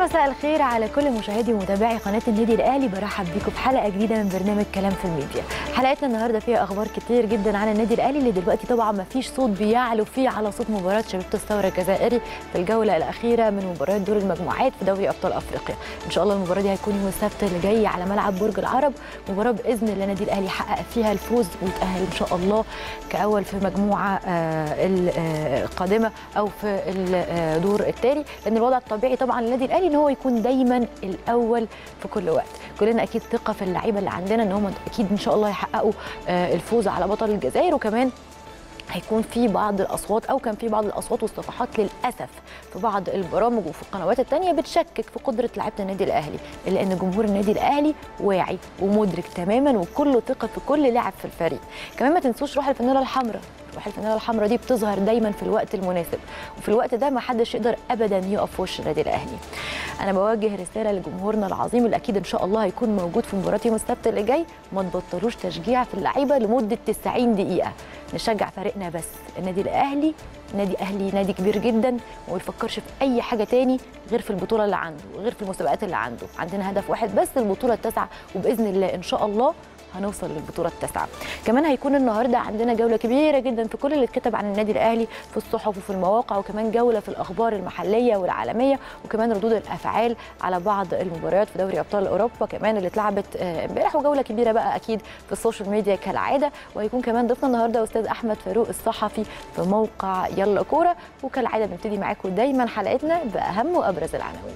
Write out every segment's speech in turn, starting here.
مساء الخير على كل مشاهدي ومتابعي قناه النادي الاهلي برحب بيكم في حلقه جديده من برنامج كلام في الميديا حلقتنا النهارده فيها اخبار كتير جدا عن النادي الاهلي اللي دلوقتي طبعا ما فيش صوت بيعلو فيه على صوت مباراه شبيبه الثوره الجزائري في الجوله الاخيره من مباريات دور المجموعات في دوري ابطال افريقيا ان شاء الله المباراه دي هيكون يوم السبت اللي جاي على ملعب برج العرب مباراه باذن الله النادي الاهلي يحقق فيها الفوز ويتاهل ان شاء الله كاول في مجموعه القادمه او في الدور التالي لان الوضع الطبيعي طبعا للنادي الاهلي ان هو يكون دايما الاول في كل وقت كلنا اكيد ثقه في اللعيبه اللي عندنا ان هم اكيد ان شاء الله يحققوا الفوز على بطل الجزائر وكمان هيكون في بعض الاصوات او كان في بعض الاصوات والصفحات للاسف في بعض البرامج وفي القنوات الثانيه بتشكك في قدره لعيبه النادي الاهلي الا ان جمهور النادي الاهلي واعي ومدرك تماما وكله ثقه في كل لاعب في الفريق كمان ما تنسوش روح الفانيلا الحمراء روح الفانيلا الحمراء دي بتظهر دايما في الوقت المناسب وفي الوقت ده ما حدش يقدر ابدا يقف في وش النادي الاهلي انا بوجه رساله لجمهورنا العظيم اللي اكيد ان شاء الله هيكون موجود في مباراه يوم السبت اللي جاي ما تبطلوش تشجيع في اللعيبه لمده 90 دقيقه نشجع فريقنا بس النادي الاهلي نادي اهلي نادي كبير جدا وما بيفكرش في اي حاجه تاني غير في البطوله اللي عنده غير في المسابقات اللي عنده عندنا هدف واحد بس البطوله التاسعه وباذن الله ان شاء الله هنوصل للبطوله التاسعه كمان هيكون النهارده عندنا جوله كبيره جدا في كل اللي اتكتب عن النادي الاهلي في الصحف وفي المواقع وكمان جوله في الاخبار المحليه والعالميه وكمان ردود الافعال على بعض المباريات في دوري ابطال اوروبا كمان اللي اتلعبت امبارح وجوله كبيره بقى اكيد في السوشيال ميديا كالعاده وهيكون كمان ضيفنا النهارده استاذ احمد فاروق الصحفي في موقع يلا كوره وكالعاده بنبتدي معاكم دايما حلقتنا باهم وابرز العناوين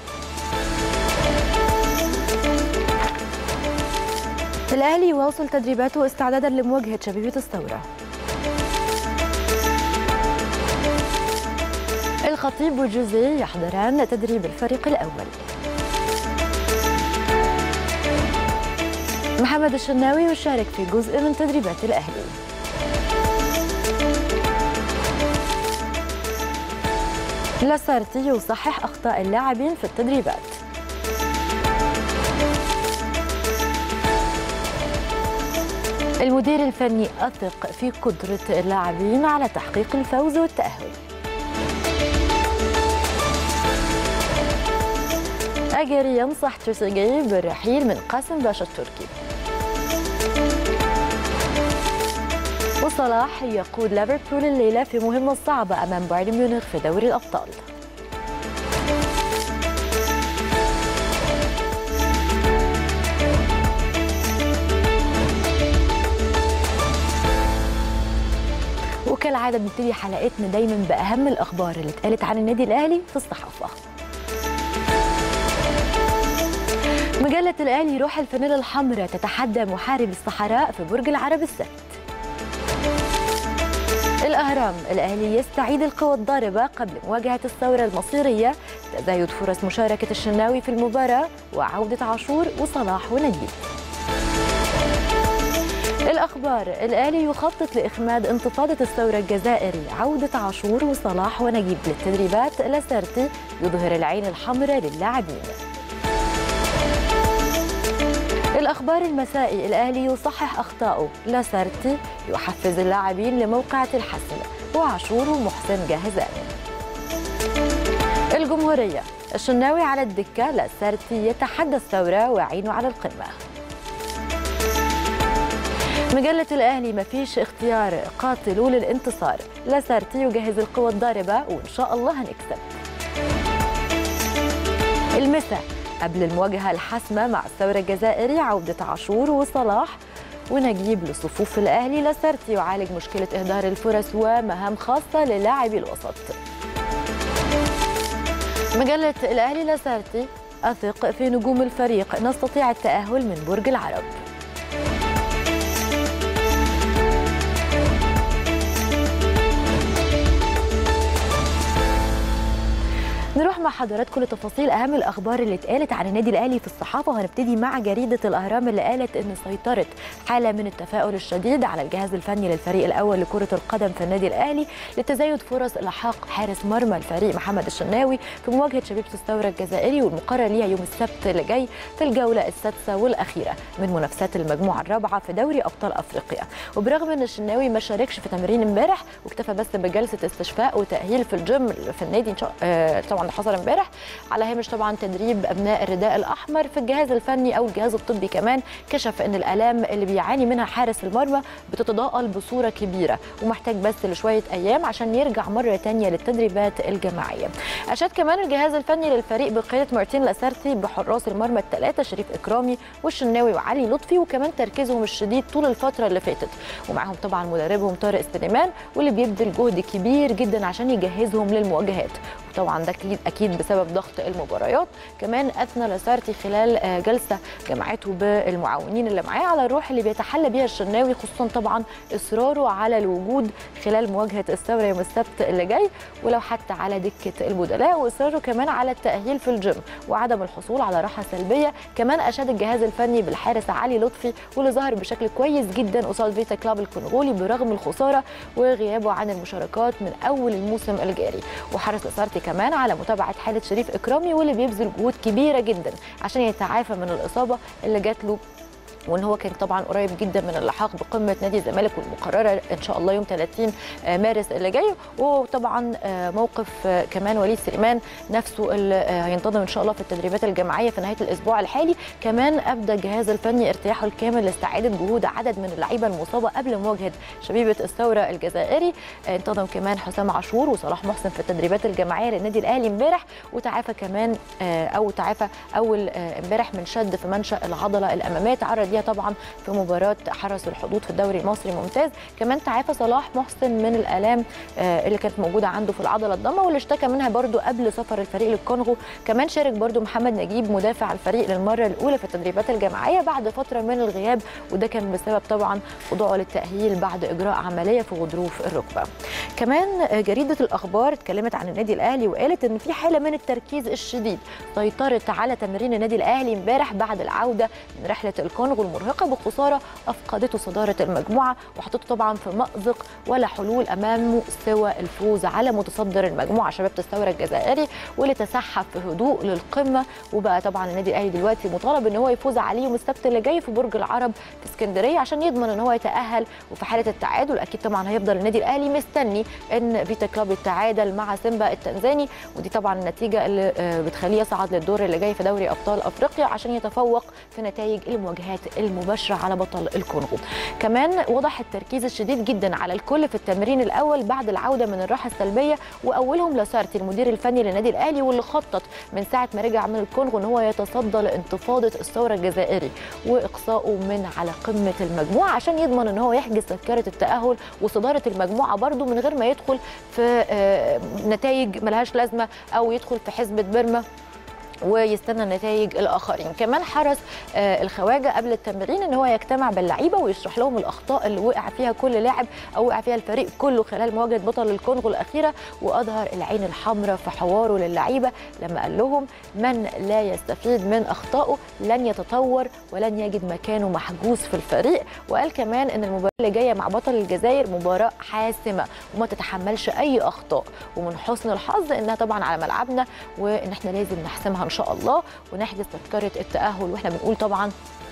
الأهلي يواصل تدريباته استعدادا لمواجهة شبيبة الثورة الخطيب وجوزيه يحضران تدريب الفريق الأول محمد الشناوي يشارك في جزء من تدريبات الأهلي لاسارتي يصحح أخطاء اللاعبين في التدريبات المدير الفني أثق في قدرة اللاعبين على تحقيق الفوز والتأهل أجري ينصح تريزيجيه بالرحيل من قاسم باشا التركي وصلاح يقود ليفربول الليلة في مهمة صعبة أمام بايرن ميونخ في دوري الأبطال وكالعادة بنبتدي حلقتنا دايما بأهم الأخبار اللي اتقالت عن النادي الأهلي في الصحافة مجلة الأهلي روح الفانيلا الحمراء تتحدى محارب الصحراء في برج العرب السبت الأهرام الأهلي يستعيد القوى الضاربة قبل مواجهة الثورة المصيرية تزايد فرص مشاركة الشناوي في المباراة وعودة عاشور وصلاح ونجيب الأخبار الأهلي يخطط لإخماد انتفاضة الثورة الجزائري عودة عاشور وصلاح ونجيب للتدريبات لاسارتي يظهر العين الحمراء للاعبين الأخبار المسائي الأهلي يصحح أخطاؤه لاسارتي يحفز اللاعبين لموقعة الحسم وعاشور ومحسن جاهزان الجمهورية الشناوي على الدكة لاسارتي يتحدى الثورة وعينه على القمة مجلة الأهلي مفيش اختيار قاتلوا للانتصار لاسارتي يجهز القوى الضاربة وإن شاء الله هنكسب المسا قبل المواجهة الحاسمة مع الثورة الجزائري عودة عاشور وصلاح ونجيب لصفوف الأهلي لاسارتي يعالج مشكلة إهدار الفرص ومهام خاصة للاعبي الوسط مجلة الأهلي لاسارتي أثق في نجوم الفريق نستطيع التأهل من برج العرب نروح مع حضراتكم لتفاصيل اهم الاخبار اللي اتقالت عن النادي الاهلي في الصحافه وهنبتدي مع جريده الاهرام اللي قالت ان سيطرت حاله من التفاؤل الشديد على الجهاز الفني للفريق الاول لكره القدم في النادي الاهلي لتزايد فرص الحاق حارس مرمى الفريق محمد الشناوي في مواجهه شبيبه الثوره الجزائري والمقرر ليها يوم السبت اللي جاي في الجوله السادسه والاخيره من منافسات المجموعه الرابعه في دوري ابطال افريقيا وبرغم ان الشناوي ما شاركش في تمرين امبارح واكتفى بس بجلسه استشفاء وتاهيل في الجيم في النادي إن شاء... آه طبعا اللي حصل امبارح على هامش طبعا تدريب ابناء الرداء الاحمر في الجهاز الفني او الجهاز الطبي كمان كشف ان الالام اللي بيعاني منها حارس المرمى بتتضاءل بصوره كبيره ومحتاج بس لشويه ايام عشان يرجع مره ثانيه للتدريبات الجماعيه اشاد كمان الجهاز الفني للفريق بقياده مارتين لاسارتي بحراس المرمى الثلاثه شريف اكرامي والشناوي وعلي لطفي وكمان تركيزهم الشديد طول الفتره اللي فاتت ومعاهم طبعا مدربهم طارق سليمان واللي بيبذل جهد كبير جدا عشان يجهزهم للمواجهات طبعا ده اكيد اكيد بسبب ضغط المباريات كمان اثنى لاسارتي خلال جلسه جمعته بالمعاونين اللي معاه على الروح اللي بيتحلى بيها الشناوي خصوصا طبعا اصراره على الوجود خلال مواجهه الثوره يوم السبت اللي جاي ولو حتى على دكه البدلاء واصراره كمان على التاهيل في الجيم وعدم الحصول على راحه سلبيه كمان اشاد الجهاز الفني بالحارس علي لطفي واللي ظهر بشكل كويس جدا قصاد فيتا كلاب الكونغولي برغم الخساره وغيابه عن المشاركات من اول الموسم الجاري وحرص لاسارتي كمان على متابعه حاله شريف اكرامي واللي بيبذل جهود كبيره جدا عشان يتعافى من الاصابه اللي جات له وان هو كان طبعا قريب جدا من اللحاق بقمه نادي الزمالك والمقرره ان شاء الله يوم 30 مارس اللي جاي وطبعا موقف كمان وليد سليمان نفسه اللي هينتظم ان شاء الله في التدريبات الجماعيه في نهايه الاسبوع الحالي كمان ابدى الجهاز الفني ارتياحه الكامل لاستعاده جهود عدد من اللعيبه المصابه قبل مواجهه شبيبه الثوره الجزائري انتظم كمان حسام عاشور وصلاح محسن في التدريبات الجماعيه للنادي الاهلي امبارح وتعافى كمان او تعافى اول امبارح من شد في منشا العضله الاماميه تعرض ليها طبعا في مباراه حرس الحدود في الدوري المصري ممتاز كمان تعافى صلاح محسن من الالام اللي كانت موجوده عنده في العضله الضمه واللي اشتكى منها برده قبل سفر الفريق للكونغو كمان شارك برده محمد نجيب مدافع الفريق للمره الاولى في التدريبات الجماعيه بعد فتره من الغياب وده كان بسبب طبعا خضوعه للتاهيل بعد اجراء عمليه في غضروف الركبه كمان جريده الاخبار اتكلمت عن النادي الاهلي وقالت ان في حاله من التركيز الشديد سيطرت على تمرين النادي الاهلي امبارح بعد العوده من رحله الكونغو المرهقه بخساره افقدته صداره المجموعه وحطته طبعا في مازق ولا حلول امامه سوى الفوز على متصدر المجموعه شباب الثوره الجزائري واللي تسحب في هدوء للقمه وبقى طبعا النادي الاهلي دلوقتي مطالب ان هو يفوز عليه يوم السبت اللي جاي في برج العرب في اسكندريه عشان يضمن ان هو يتاهل وفي حاله التعادل اكيد طبعا هيفضل النادي الاهلي مستني ان فيتا كلوب يتعادل مع سيمبا التنزاني ودي طبعا النتيجه اللي بتخليه يصعد للدور اللي جاي في دوري ابطال افريقيا عشان يتفوق في نتائج المواجهات المباشره على بطل الكونغو كمان وضح التركيز الشديد جدا على الكل في التمرين الاول بعد العوده من الراحه السلبيه واولهم لاسارتي المدير الفني للنادي الاهلي واللي خطط من ساعه ما رجع من الكونغو ان هو يتصدى لانتفاضه الثوره الجزائري واقصائه من على قمه المجموعه عشان يضمن ان هو يحجز تذكره التاهل وصداره المجموعه برده من غير ما يدخل في نتائج ملهاش لازمه او يدخل في حزبه بيرما ويستنى نتائج الاخرين كمان حرص الخواجه قبل التمرين ان هو يجتمع باللعيبه ويشرح لهم الاخطاء اللي وقع فيها كل لاعب او وقع فيها الفريق كله خلال مواجهه بطل الكونغو الاخيره واظهر العين الحمراء في حواره للعيبه لما قال لهم من لا يستفيد من اخطائه لن يتطور ولن يجد مكانه محجوز في الفريق وقال كمان ان المباراه اللي جايه مع بطل الجزائر مباراه حاسمه وما تتحملش اي اخطاء ومن حسن الحظ انها طبعا على ملعبنا وان احنا لازم نحسمها ان شاء الله ونحجز تذكره التاهل واحنا بنقول طبعا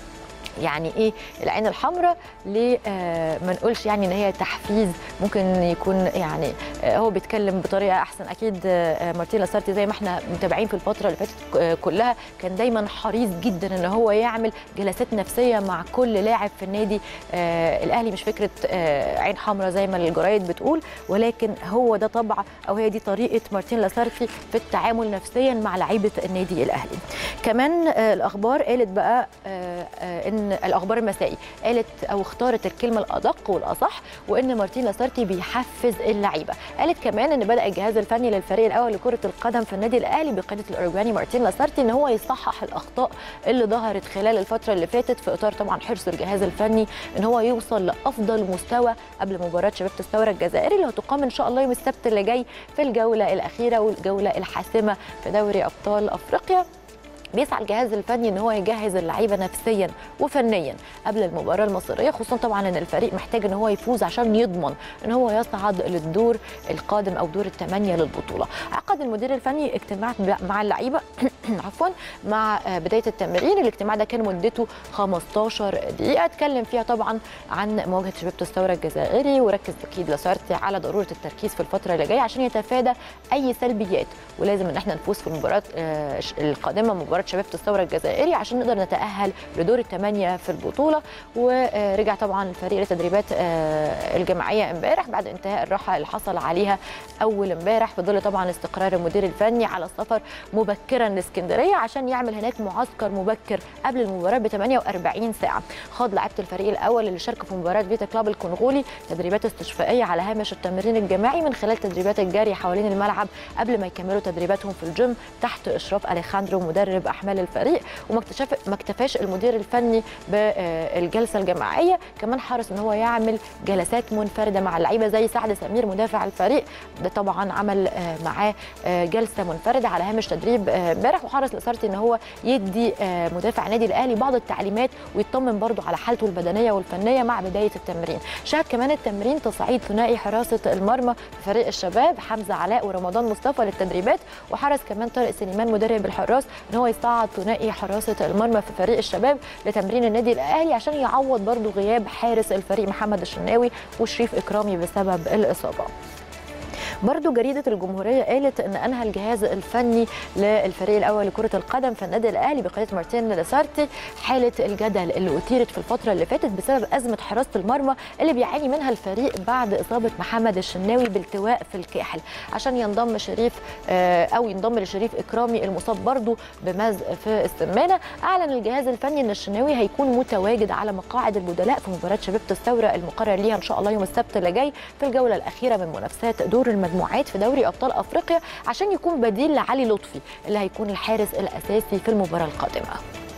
يعني ايه العين الحمراء ليه آه ما نقولش يعني ان هي تحفيز ممكن يكون يعني آه هو بيتكلم بطريقه احسن اكيد آه مارتين لاسارتي زي ما احنا متابعين في الفتره اللي فاتت آه كلها كان دايما حريص جدا ان هو يعمل جلسات نفسيه مع كل لاعب في النادي آه الاهلي مش فكره آه عين حمراء زي ما الجرايد بتقول ولكن هو ده طبع او هي دي طريقه مارتين لاسارتي في التعامل نفسيا مع لعيبه النادي الاهلي كمان آه الاخبار قالت بقى آه آه ان الاخبار المسائي قالت او اختارت الكلمه الادق والاصح وان مارتين لاسارتي بيحفز اللعيبه قالت كمان ان بدا الجهاز الفني للفريق الاول لكره القدم في النادي الاهلي بقياده الاوروجواني مارتين لاسارتي ان هو يصحح الاخطاء اللي ظهرت خلال الفتره اللي فاتت في اطار طبعا حرص الجهاز الفني ان هو يوصل لافضل مستوى قبل مباراه شباب الثوره الجزائري اللي هتقام ان شاء الله يوم السبت اللي جاي في الجوله الاخيره والجوله الحاسمه في دوري ابطال افريقيا بيسعى الجهاز الفني ان هو يجهز اللعيبه نفسيا وفنيا قبل المباراه المصريه خصوصا طبعا ان الفريق محتاج ان هو يفوز عشان يضمن ان هو يصعد للدور القادم او دور الثمانيه للبطوله عقد المدير الفني اجتماع مع اللعيبه عفوا مع بدايه التمرين الاجتماع ده كان مدته 15 دقيقه اتكلم فيها طبعا عن مواجهه شبيبه الثوره الجزائري وركز اكيد لاسارتي على ضروره التركيز في الفتره اللي جايه عشان يتفادى اي سلبيات ولازم ان احنا نفوز في المباراه القادمه مباراه شبيبه الثوره الجزائري عشان نقدر نتاهل لدور الثمانيه في البطوله ورجع طبعا الفريق لتدريبات الجماعيه امبارح بعد انتهاء الراحه اللي حصل عليها اول امبارح في ظل طبعا استقرار المدير الفني على السفر مبكرا لاسكندريه عشان يعمل هناك معسكر مبكر قبل المباراه ب 48 ساعه خاض لعيبه الفريق الاول اللي شاركوا في مباراه فيتا كلاب الكونغولي تدريبات استشفائيه على هامش التمرين الجماعي من خلال تدريبات الجري حوالين الملعب قبل ما يكملوا تدريباتهم في الجيم تحت اشراف اليخاندرو مدرب احمال الفريق وما ما اكتفاش المدير الفني بالجلسه الجماعيه كمان حرص ان هو يعمل جلسات منفرده مع اللعيبه زي سعد سمير مدافع الفريق ده طبعا عمل معاه جلسه منفرده على هامش تدريب امبارح وحرص لاسارتي ان هو يدي مدافع النادي الاهلي بعض التعليمات ويطمن برضه على حالته البدنيه والفنيه مع بدايه التمرين شهد كمان التمرين تصعيد ثنائي حراسه المرمى في فريق الشباب حمزه علاء ورمضان مصطفى للتدريبات وحرص كمان طارق سليمان مدرب الحراس ان هو يصعد ثنائي حراسه المرمى في فريق الشباب لتمرين النادي الاهلي عشان يعوض برضه غياب حارس الفريق محمد الشناوي وشريف اكرامي بسبب الاصابه برضو جريدة الجمهورية قالت أن أنهى الجهاز الفني للفريق الأول لكرة القدم في النادي الأهلي بقيادة مارتين لاسارتي حالة الجدل اللي أثيرت في الفترة اللي فاتت بسبب أزمة حراسة المرمى اللي بيعاني منها الفريق بعد إصابة محمد الشناوي بالتواء في الكاحل عشان ينضم شريف أو ينضم لشريف إكرامي المصاب برضو بمزق في السمانة أعلن الجهاز الفني أن الشناوي هيكون متواجد على مقاعد البدلاء في مباراة شبيبة الثورة المقرر ليها إن شاء الله يوم السبت اللي جاي في الجولة الأخيرة من منافسات دور المجموعات في دوري ابطال افريقيا عشان يكون بديل لعلي لطفي اللي هيكون الحارس الاساسي في المباراه القادمه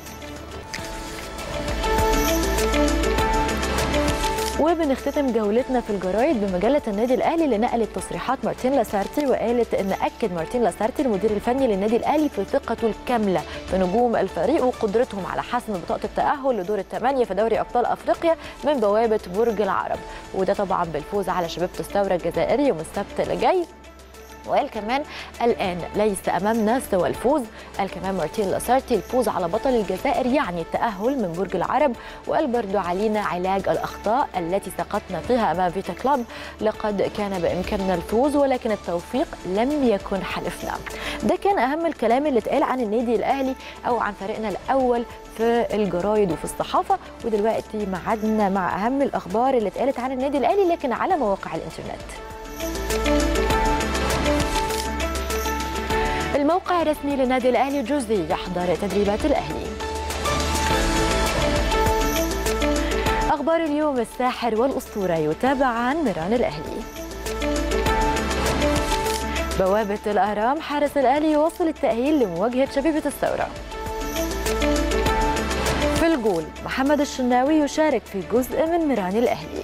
وبنختتم جولتنا في الجرايد بمجله النادي الاهلي اللي نقلت تصريحات مارتين لاسارتي وقالت ان اكد مارتين لاسارتي المدير الفني للنادي الاهلي في ثقته الكامله في نجوم الفريق وقدرتهم على حسم بطاقه التاهل لدور الثمانيه في دوري ابطال افريقيا من بوابه برج العرب وده طبعا بالفوز على شبيبه الثوره الجزائري يوم السبت اللي جاي وقال كمان الان ليس امامنا سوى الفوز قال كمان مارتين لاسارتي الفوز على بطل الجزائر يعني التاهل من برج العرب وقال برضو علينا علاج الاخطاء التي سقطنا فيها امام فيتا كلاب لقد كان بامكاننا الفوز ولكن التوفيق لم يكن حلفنا ده كان اهم الكلام اللي اتقال عن النادي الاهلي او عن فريقنا الاول في الجرايد وفي الصحافه ودلوقتي معادنا مع اهم الاخبار اللي اتقالت عن النادي الاهلي لكن على مواقع الانترنت الموقع الرسمي للنادي الاهلي جوزي يحضر تدريبات الاهلي اخبار اليوم الساحر والاسطوره يتابع عن ميران الاهلي بوابه الاهرام حارس الاهلي يواصل التاهيل لمواجهه شبيبه الثوره في الجول محمد الشناوي يشارك في جزء من ميران الاهلي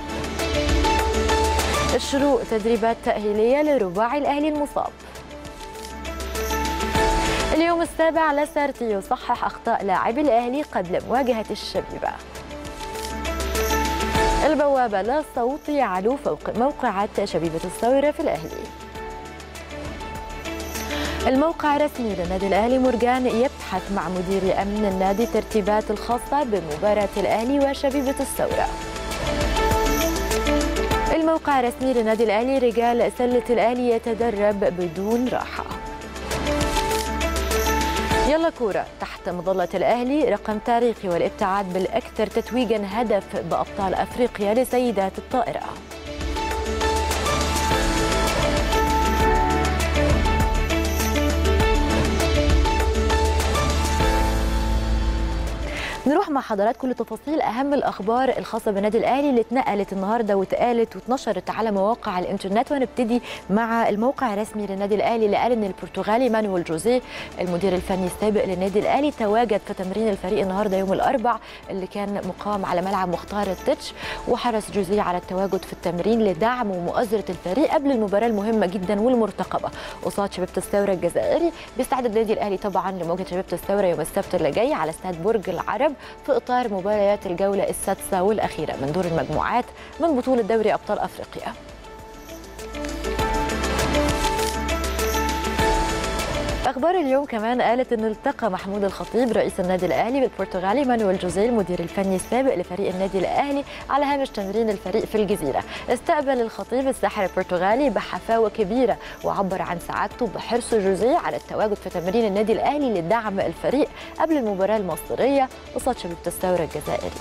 الشروق تدريبات تاهيليه لرباعي الاهلي المصاب اليوم السابع لاسارتي يصحح اخطاء لاعبي الاهلي قبل مواجهه الشبيبه البوابه لا صوت يعلو فوق موقعة شبيبه الثوره في الاهلي الموقع الرسمي للنادي الاهلي مرجان يبحث مع مدير امن النادي الترتيبات الخاصه بمباراه الاهلي وشبيبه الثوره الموقع الرسمي للنادي الاهلي رجال سله الاهلي يتدرب بدون راحه يلا كورة تحت مظلة الأهلي رقم تاريخي والابتعاد بالأكثر تتويجا هدف بأبطال أفريقيا لسيدات الطائرة نروح نروح مع حضراتكم لتفاصيل اهم الاخبار الخاصه بالنادي الاهلي اللي اتنقلت النهارده واتقالت واتنشرت على مواقع الانترنت وهنبتدي مع الموقع الرسمي للنادي الاهلي اللي قال ان البرتغالي مانويل جوزيه المدير الفني السابق للنادي الاهلي تواجد في تمرين الفريق النهارده يوم الاربع اللي كان مقام على ملعب مختار التتش وحرص جوزيه على التواجد في التمرين لدعم ومؤازره الفريق قبل المباراه المهمه جدا والمرتقبه قصاد شبيبه الثوره الجزائري بيستعد النادي الاهلي طبعا لمواجهه شبيبه الثوره يوم السبت اللي جاي على استاد برج العرب في اطار مباريات الجوله السادسه والاخيره من دور المجموعات من بطوله دوري ابطال افريقيا اخبار اليوم كمان قالت ان التقى محمود الخطيب رئيس النادي الاهلي بالبرتغالي مانويل جوزيه المدير الفني السابق لفريق النادي الاهلي على هامش تمرين الفريق في الجزيره استقبل الخطيب الساحر البرتغالي بحفاوه كبيره وعبر عن سعادته بحرص جوزيه على التواجد في تمرين النادي الاهلي لدعم الفريق قبل المباراه المصريه قصاد شبيبه الثوره الجزائري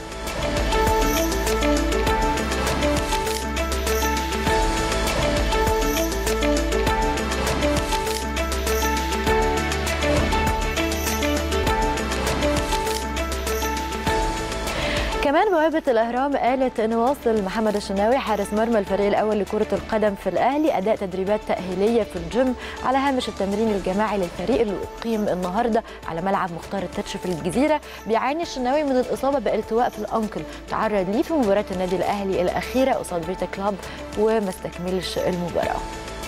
كمان بوابة الأهرام قالت أن واصل محمد الشناوي حارس مرمى الفريق الأول لكرة القدم في الأهلي أداء تدريبات تأهيلية في الجيم على هامش التمرين الجماعي للفريق اللي أقيم النهاردة على ملعب مختار التتش في الجزيرة بيعاني الشناوي من الإصابة بالتواء في الأنكل تعرض ليه في مباراة النادي الأهلي الأخيرة قصاد بيتا كلاب وما استكملش المباراة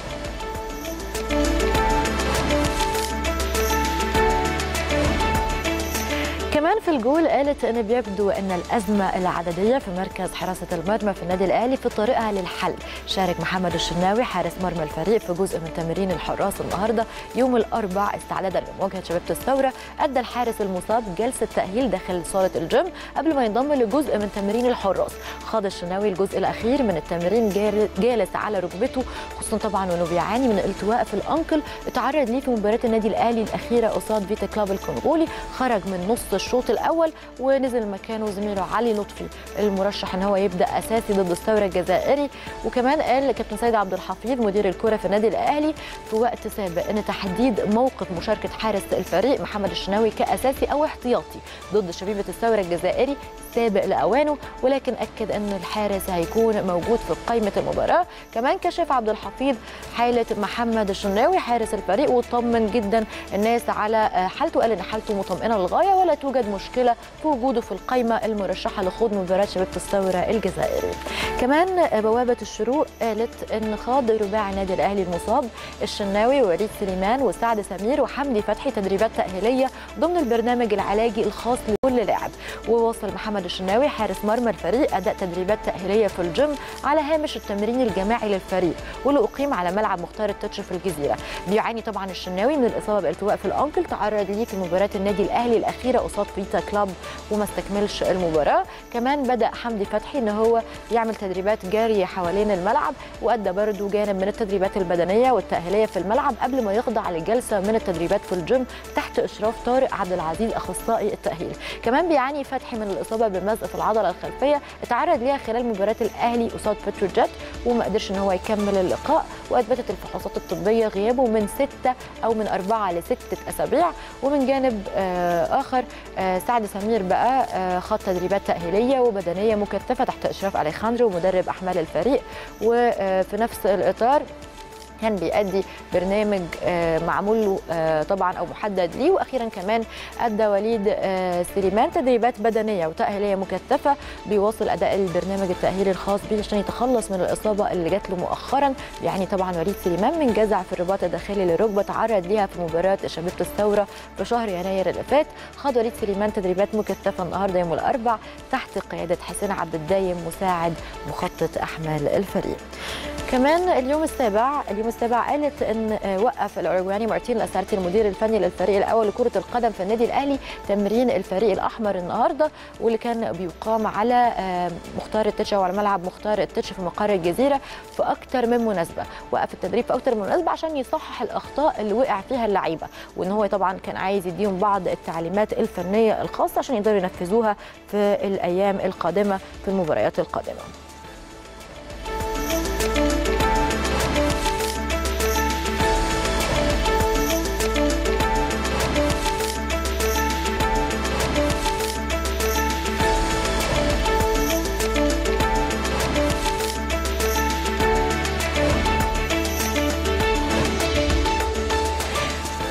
كمان في الجول قالت ان بيبدو ان الازمه العدديه في مركز حراسه المرمى في النادي الاهلي في طريقها للحل شارك محمد الشناوي حارس مرمى الفريق في جزء من تمرين الحراس النهارده يوم الاربع استعدادا لمواجهه شبيبه الثوره ادى الحارس المصاب جلسه تاهيل داخل صاله الجيم قبل ما ينضم لجزء من تمرين الحراس خاض الشناوي الجزء الاخير من التمرين جالس على ركبته خصوصا طبعا وانه بيعاني من التواء في الانكل اتعرض ليه في مباراه النادي الاهلي الاخيره قصاد فيتا كلاب الكونغولي خرج من نص الشوط الاول ونزل مكانه زميله علي لطفي المرشح ان هو يبدا اساسي ضد الثوره الجزائري وكمان قال كابتن سيد عبد الحفيظ مدير الكره في النادي الاهلي في وقت سابق ان تحديد موقف مشاركه حارس الفريق محمد الشناوي كاساسي او احتياطي ضد شبيبه الثوره الجزائري سابق لاوانه ولكن اكد ان الحارس هيكون موجود في قائمه المباراه كمان كشف عبد الحفيظ حاله محمد الشناوي حارس الفريق وطمن جدا الناس على حالته قال ان حالته مطمئنه للغايه ولا توجد مشكله في وجوده في القائمه المرشحه لخوض مباراه شبيبه الثوره الجزائري كمان بوابه الشروق قالت ان خاض رباعي النادي الاهلي المصاب الشناوي ووليد سليمان وسعد سمير وحمدي فتحي تدريبات تاهيليه ضمن البرنامج العلاجي الخاص لكل لاعب وواصل محمد الشناوي حارس مرمى الفريق اداء تدريبات تاهيليه في الجيم على هامش التمرين الجماعي للفريق واللي اقيم على ملعب مختار التتش في الجزيره بيعاني طبعا الشناوي من الاصابه بالتواء في الانكل تعرض ليه في مباراه النادي الاهلي الاخيره قصاد فيتا كلاب وما استكملش المباراه كمان بدا حمدي فتحي ان هو يعمل تدريبات جاريه حوالين الملعب وادى برضه جانب من التدريبات البدنيه والتاهيليه في الملعب قبل ما يخضع لجلسه من التدريبات في الجيم تحت اشراف طارق عبد العزيز اخصائي التاهيل كمان بيعاني فتحي من الاصابه بمزق في العضله الخلفيه اتعرض ليها خلال مباراه الاهلي قصاد بتروجيت وما قدرش ان هو يكمل اللقاء واثبتت الفحوصات الطبيه غيابه من سته او من اربعه لسته اسابيع ومن جانب اخر سعد سمير بقى خاض تدريبات تاهيليه وبدنيه مكثفه تحت اشراف اليخاندرو مدرب احمال الفريق وفي نفس الاطار كان بيأدي برنامج معمول له طبعا او محدد ليه واخيرا كمان ادى وليد سليمان تدريبات بدنيه وتاهيليه مكثفه بيواصل اداء البرنامج التاهيلي الخاص به عشان يتخلص من الاصابه اللي جات له مؤخرا يعني طبعا وليد سليمان من جزع في الرباط الداخلي للركبه تعرض ليها في مباراه شبيبه الثوره في شهر يناير اللي فات خاض وليد سليمان تدريبات مكثفه النهارده يوم الاربع تحت قياده حسين عبد الدايم مساعد مخطط احمال الفريق كمان اليوم السابع اليوم السابع قالت ان وقف الاوروغواني مارتين لاسارتي المدير الفني للفريق الاول لكره القدم في النادي الاهلي تمرين الفريق الاحمر النهارده واللي كان بيقام على مختار التتش وعلى ملعب مختار التتش في مقر الجزيره في اكثر من مناسبه وقف التدريب في اكثر من مناسبه عشان يصحح الاخطاء اللي وقع فيها اللعيبه وان هو طبعا كان عايز يديهم بعض التعليمات الفنيه الخاصه عشان يقدروا ينفذوها في الايام القادمه في المباريات القادمه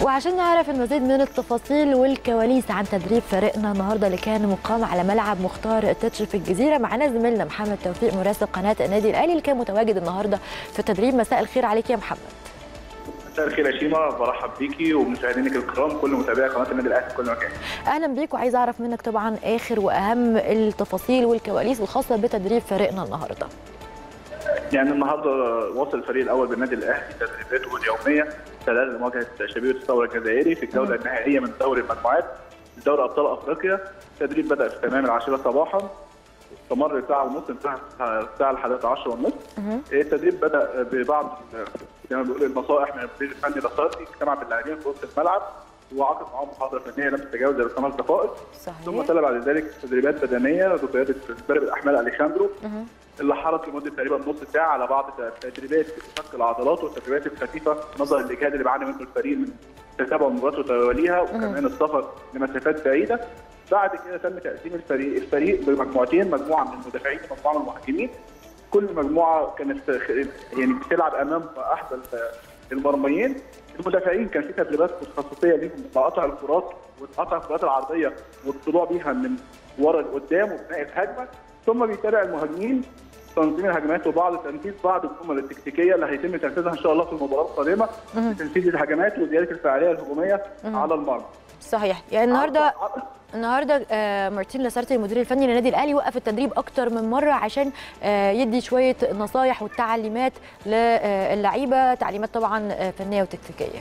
وعشان نعرف المزيد من التفاصيل والكواليس عن تدريب فريقنا النهارده اللي كان مقام على ملعب مختار التتش في الجزيره معانا زميلنا محمد توفيق مراسل قناه النادي الاهلي اللي كان متواجد النهارده في التدريب مساء الخير عليك يا محمد مساء الخير يا شيماء برحب بيكي ومشاهدينك الكرام كل متابعي قناه النادي الاهلي في كل مكان. اهلا بيك وعايز اعرف منك طبعا اخر واهم التفاصيل والكواليس الخاصه بتدريب فريقنا النهارده. يعني النهارده وصل الفريق الاول بالنادي الاهلي تدريباته اليوميه خلال مواجهه شبيبه الثوره الجزائري في الجوله النهائيه من دوري المجموعات دوري ابطال افريقيا التدريب بدا في تمام العاشره صباحا استمر ساعه ونص انتهى الساعه الحادية عشر ونص التدريب بدا ببعض زي ما بيقول النصائح من المدير الفني الاساسي اجتمع باللاعبين في وسط الملعب وعقد معاهم محاضره فنيه لم تتجاوز الخمس دقائق صحيح ثم تلا بعد ذلك تدريبات بدنيه بقياده مدرب الاحمال اليخاندرو اللي حرص لمده تقريبا نص ساعه على بعض التدريبات في فك العضلات والتدريبات الخفيفه نظرا للاجهاد اللي بيعاني منه الفريق من تتابع المباريات وتواليها وكمان السفر لمسافات بعيده بعد كده تم تقسيم الفريق الفريق بمجموعتين مجموعه من المدافعين ومجموعه من المهاجمين كل مجموعه كانت يعني بتلعب امام احد المرميين المدافعين كان في تدريبات متخصصيه ليهم لقطع الكرات وقطع الكرات العرضيه والطلوع بيها من ورا لقدام وبناء الهجمه ثم بيتابع المهاجمين تنظيم الهجمات وبعض تنفيذ بعض الجمل التكتيكيه اللي هيتم تنفيذها ان شاء الله في المباراه القادمه لتنفيذ الهجمات وزياده الفعاليه الهجوميه على المرمى. صحيح يعني النهارده النهارده آه مارتين لاسارتي المدير الفني للنادي الاهلي وقف التدريب اكتر من مره عشان آه يدي شويه نصايح والتعليمات للعيبه تعليمات طبعا فنيه وتكتيكيه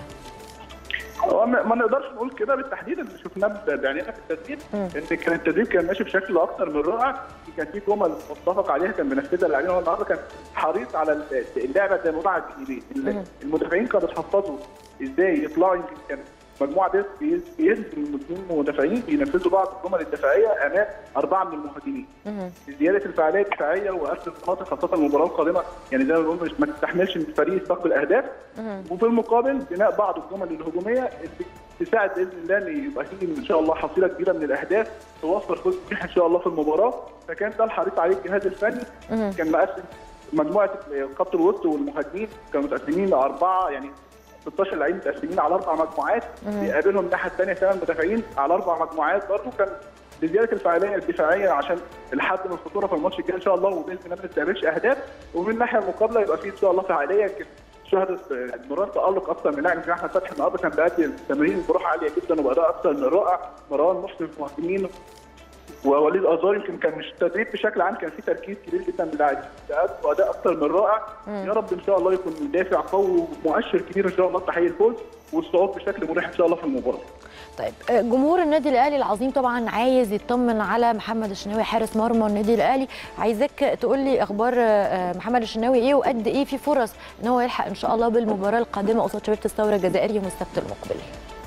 هو ما نقدرش نقول كده بالتحديد اللي شفناه بعينينا في التدريب ان كان التدريب كان ماشي بشكل اكثر من رائع كان في جمل متفق عليها كان بينفذها اللاعبين هو النهارده كان حريص على اللعبه زي ما بقول على الجانبين المدافعين كانوا بيتحفظوا ازاي يطلعوا يمكن كان مجموعه ديت بينزل اثنين مدافعين بينفذوا بعض الجمل الدفاعيه امام اربعه من المهاجمين. زياده الفعاليه الدفاعيه وقفل المناطق خاصه المباراه القادمه يعني زي ما بنقول ما تستحملش ان الفريق يستقبل اهداف وفي المقابل بناء بعض الجمل الهجوميه تساعد باذن الله ان يبقى فيه ان شاء الله حصيله كبيره من الاهداف توفر فوز ان شاء الله في المباراه فكان ده الحريص عليه الجهاز الفني كان مقسم مجموعه خط الوسط والمهاجمين كانوا متقسمين لاربعه يعني 16 لعيب متقسمين على اربع مجموعات بيقابلهم الناحيه الثانيه ثمان مدافعين على اربع مجموعات برضه كان لزياده الفاعليه الدفاعيه عشان الحد من الخطوره في الماتش الجاي ان شاء الله وباذن الله ما نستقبلش اهداف ومن الناحيه المقابله يبقى في ان شاء الله فعاليه شهدت مرات تالق اكثر من لاعب يمكن احمد فتحي النهارده كان بيأدي التمرين بروح عاليه جدا وباداء اكثر من رائع مروان محسن في المهاجمين ووليد ازار يمكن كان مش التدريب بشكل عام كان في تركيز كبير جدا من اللاعبين واداء اكثر من رائع يا رب ان شاء الله يكون دافع قوي ومؤشر كبير ان شاء الله تحقيق الفوز والصعود بشكل مريح ان شاء الله في المباراه. طيب جمهور النادي الاهلي العظيم طبعا عايز يطمن على محمد الشناوي حارس مرمى النادي الاهلي عايزك تقول لي اخبار محمد الشناوي ايه وقد ايه في فرص ان هو يلحق ان شاء الله بالمباراه القادمه قصاد شبيبه الثوره الجزائري يوم السبت المقبل.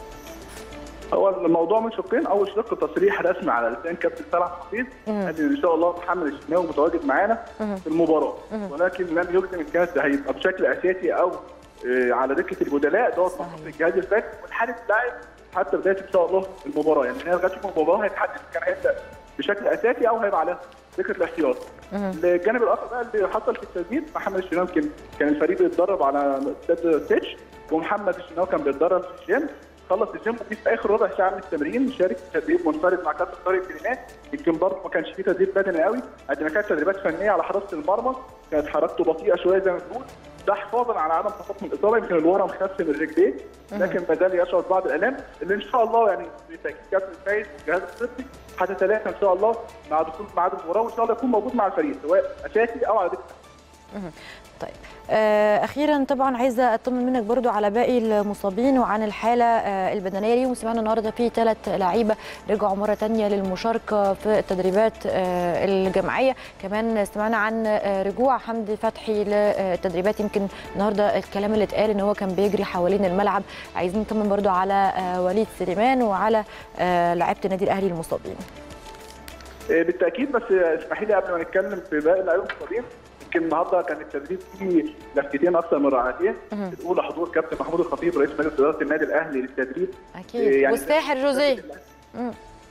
هو الموضوع من شقين اول شق تصريح رسمي على لسان كابتن سلام حفيظ قال ان شاء الله محمد الشناوي متواجد معانا في المباراه ولكن لم يجزم ان كانت هيبقى بشكل اساسي او على دكه البدلاء دوت مخصوص الجهاز الفني والحارس لاعب حتى بدايه ان شاء الله المباراه يعني هي لغايه المباراه هيتحدد كان هيبدا بشكل اساسي او هيبقى على ذكر الاحتياط. الجانب الاخر بقى اللي حصل في التسديد محمد الشناوي كان كان الفريق بيتدرب على استاد سيتش ومحمد الشناوي كان بيتدرب في الجيم خلص الجيم وفي في اخر ربع ساعه من التمرين شارك في تدريب منفرد مع كابتن طارق كلمات يمكن برضه ما كانش فيه تدريب بدني قوي قد ما كانت تدريبات فنيه على حراسه المرمى كانت حركته بطيئه شويه زي ما بنقول ده حفاظا على عدم تفاقم الاصابه يمكن الورم خف من رجليه لكن ما زال يشعر بعض الالام اللي ان شاء الله يعني بتاكيد كابتن فايز والجهاز الطبي هتتلافى ان شاء الله مع دخول ميعاد المباراه وان شاء الله يكون موجود مع الفريق سواء اساسي او على دكه طيب اخيرا طبعا عايزه اطمن منك برضو على باقي المصابين وعن الحاله البدنيه ليهم سمعنا النهارده في ثلاث لعيبه رجعوا مره ثانيه للمشاركه في التدريبات الجماعيه كمان سمعنا عن رجوع حمدي فتحي للتدريبات يمكن النهارده الكلام اللي اتقال ان هو كان بيجري حوالين الملعب عايزين نطمن برضو على وليد سليمان وعلى لعيبه النادي الاهلي المصابين بالتاكيد بس اسمحي لي قبل ما نتكلم في باقي اللعيبه المصابين يمكن النهارده كان التدريب فيه لفتتين اكثر من رائعتين الاولى حضور كابتن محمود الخطيب رئيس مجلس اداره النادي الاهلي للتدريب اكيد يعني والساحر جوزيه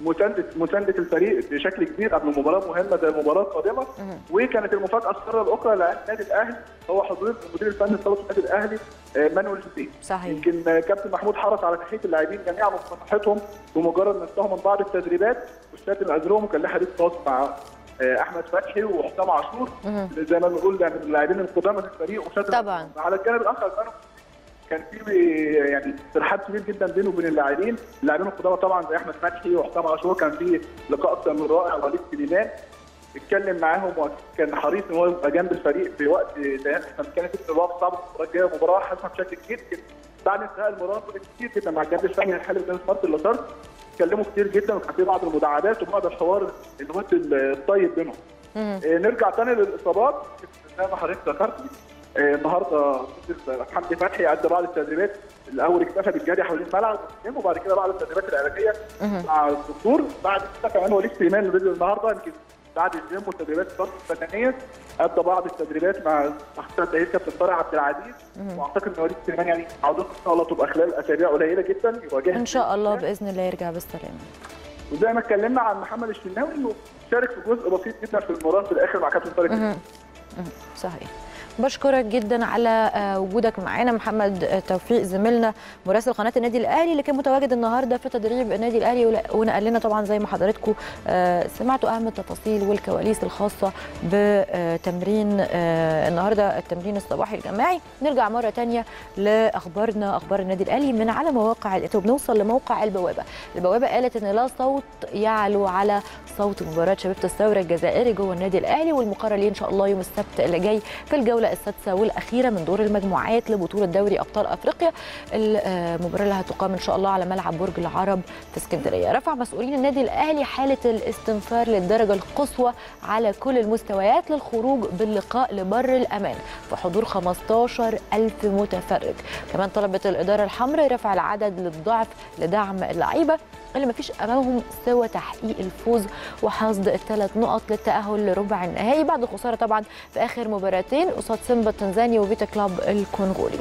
مسانده مسانده الفريق بشكل كبير قبل مباراه مهمه زي المباراه القادمه وكانت المفاجاه الساره الاخرى لعيب النادي الاهلي هو حضور المدير الفني لصاله النادي الاهلي آه، مانويل جوزيه صحيح. يمكن آه، كابتن محمود حرص على تحيه اللاعبين جميعا وصحتهم بمجرد ما انتهوا من بعض التدريبات والشات اللي اجروهم وكان له حديث خاص مع آه، احمد فتحي وحسام عاشور زي ما بنقول يعني من اللاعبين القدامى في الفريق وشات طبعاً. على الجانب الاخر كانوا كان في يعني ترحاب كبير جدا بينه وبين اللاعبين، اللاعبين القدامى طبعا زي احمد فتحي وحسام عاشور كان في لقاء اكثر من رائع وليد سليمان اتكلم معاهم وكان حريص ان هو يبقى جنب الفريق في وقت زي احنا بنتكلم في الوقت صعب المباراه الجايه مباراه حاسمه بشكل كبير جدا بعد انتهاء المباراه كنت كتير جدا مع الجهاز الفني الحالي بين سمارت اللاسارت اتكلموا كتير جدا وكان في بعض المداعبات وبعض الحوار الود الطيب بينهم. آه، نرجع تاني للاصابات زي ما حضرتك ذكرتي آه، النهارده حمدي فتحي ادى بعض التدريبات الاول اكتفى بالجري حوالين الملعب وبعد كده بعض التدريبات العلاجيه مع الدكتور بعد كده كمان وليد سليمان اللي نزل النهارده يمكن بعد الجيم والتدريبات البدنيه ادى بعض التدريبات مع تحت تاهيل كابتن طارق عبد العزيز واعتقد ان وليد سليمان يعني عودته ان شاء الله تبقى خلال اسابيع قليله جدا يبقى جاهز ان شاء الله باذن الله يرجع بالسلامه وزي ما اتكلمنا عن محمد الشناوي انه شارك في جزء بسيط جدا في المباراه في الاخر مع كابتن طارق مهم. مهم. صحيح بشكرك جدا على آه، وجودك معانا محمد آه، توفيق زميلنا مراسل قناه النادي الاهلي اللي كان متواجد النهارده في تدريب النادي الاهلي ول- ونقل لنا طبعا زي ما حضراتكم آه، سمعتوا اهم التفاصيل والكواليس الخاصه بتمرين النهارده التمرين الصباحي الجماعي نرجع مره تانية لاخبارنا اخبار النادي الاهلي من على مواقع طب نوصل لموقع البوابه البوابه قالت ان لا صوت يعلو على صوت مباراه شبيبه الثوره الجزائري جوه النادي الاهلي والمقرر ليه ان شاء الله يوم السبت اللي جاي في الجوله السادسه والاخيره من دور المجموعات لبطوله دوري ابطال افريقيا المباراه اللي هتقام ان شاء الله على ملعب برج العرب في اسكندريه رفع مسؤولين النادي الاهلي حاله الاستنفار للدرجه القصوى على كل المستويات للخروج باللقاء لبر الامان في حضور 15 ألف متفرج كمان طلبت الإدارة الحمراء رفع العدد للضعف لدعم اللعيبة اللي مفيش امامهم سوى تحقيق الفوز وحصد الثلاث نقط للتاهل لربع النهائي بعد الخساره طبعا في اخر مباراتين قصاد سيمبا التنزاني وفيتا كلاب الكونغولي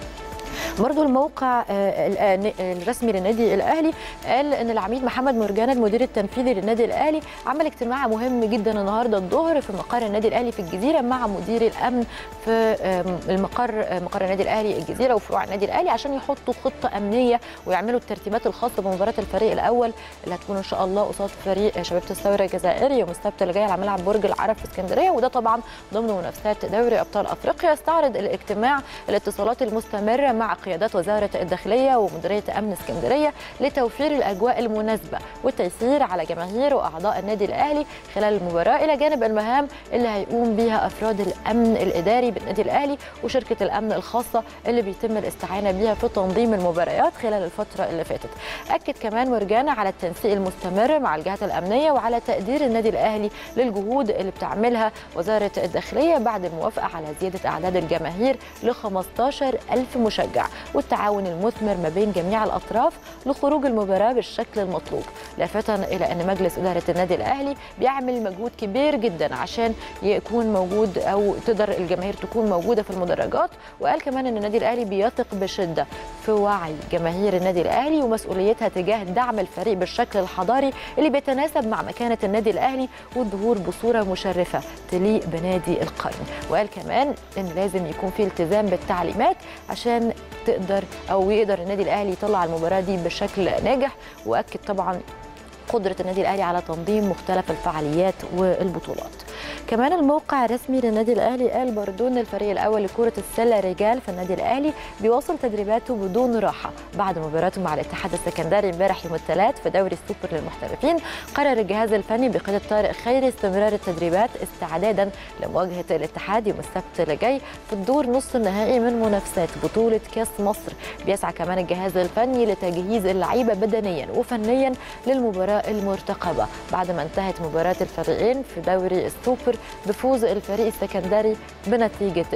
برضو الموقع آه، ال- آه، الرسمي للنادي الاهلي قال ان العميد محمد مرجان المدير التنفيذي للنادي الاهلي عمل اجتماع مهم جدا النهارده الظهر في مقر النادي الاهلي في الجزيره مع مدير الامن في آم، المقر آه، مقر النادي الاهلي الجزيره وفروع النادي الاهلي عشان يحطوا خطه امنيه ويعملوا الترتيبات الخاصه بمباراه الفريق الاول اللي هتكون ان شاء الله قصاد فريق شبيبه الثوره الجزائري يوم السبت اللي جاي على ملعب برج العرب في اسكندريه وده طبعا ضمن منافسات دوري ابطال افريقيا استعرض الاجتماع الاتصالات المستمره مع قيادات وزاره الداخليه ومديريه امن اسكندريه لتوفير الاجواء المناسبه والتيسير على جماهير واعضاء النادي الاهلي خلال المباراه الى جانب المهام اللي هيقوم بها افراد الامن الاداري بالنادي الاهلي وشركه الامن الخاصه اللي بيتم الاستعانه بها في تنظيم المباريات خلال الفتره اللي فاتت اكد كمان مرجانة على التنسيق المستمر مع الجهات الامنيه وعلى تقدير النادي الاهلي للجهود اللي بتعملها وزاره الداخليه بعد الموافقه على زياده اعداد الجماهير ل 15 ألف مشجع والتعاون المثمر ما بين جميع الاطراف لخروج المباراه بالشكل المطلوب لافتا الى ان مجلس اداره النادي الاهلي بيعمل مجهود كبير جدا عشان يكون موجود او تقدر الجماهير تكون موجوده في المدرجات وقال كمان ان النادي الاهلي بيثق بشده في وعي جماهير النادي الاهلي ومسؤوليتها تجاه دعم الفريق بالشكل الحضاري اللي بيتناسب مع مكانه النادي الاهلي والظهور بصوره مشرفه تليق بنادي القرن وقال كمان ان لازم يكون في التزام بالتعليمات عشان تقدر او يقدر النادي الاهلي يطلع المباراه دي بشكل ناجح واكد طبعا قدرة النادي الأهلي على تنظيم مختلف الفعاليات والبطولات كمان الموقع الرسمي للنادي الأهلي قال برضو أن الفريق الأول لكرة السلة رجال في النادي الأهلي بيواصل تدريباته بدون راحة بعد مباراته مع الاتحاد السكندري امبارح يوم الثلاث في دوري السوبر للمحترفين قرر الجهاز الفني بقيادة طارق خيري استمرار التدريبات استعدادا لمواجهة الاتحاد يوم السبت اللي جاي في الدور نصف النهائي من منافسات بطولة كأس مصر بيسعى كمان الجهاز الفني لتجهيز اللعيبة بدنيا وفنيا للمباراة المرتقبة بعد ما انتهت مباراة الفريقين في دوري السوبر بفوز الفريق السكندري بنتيجة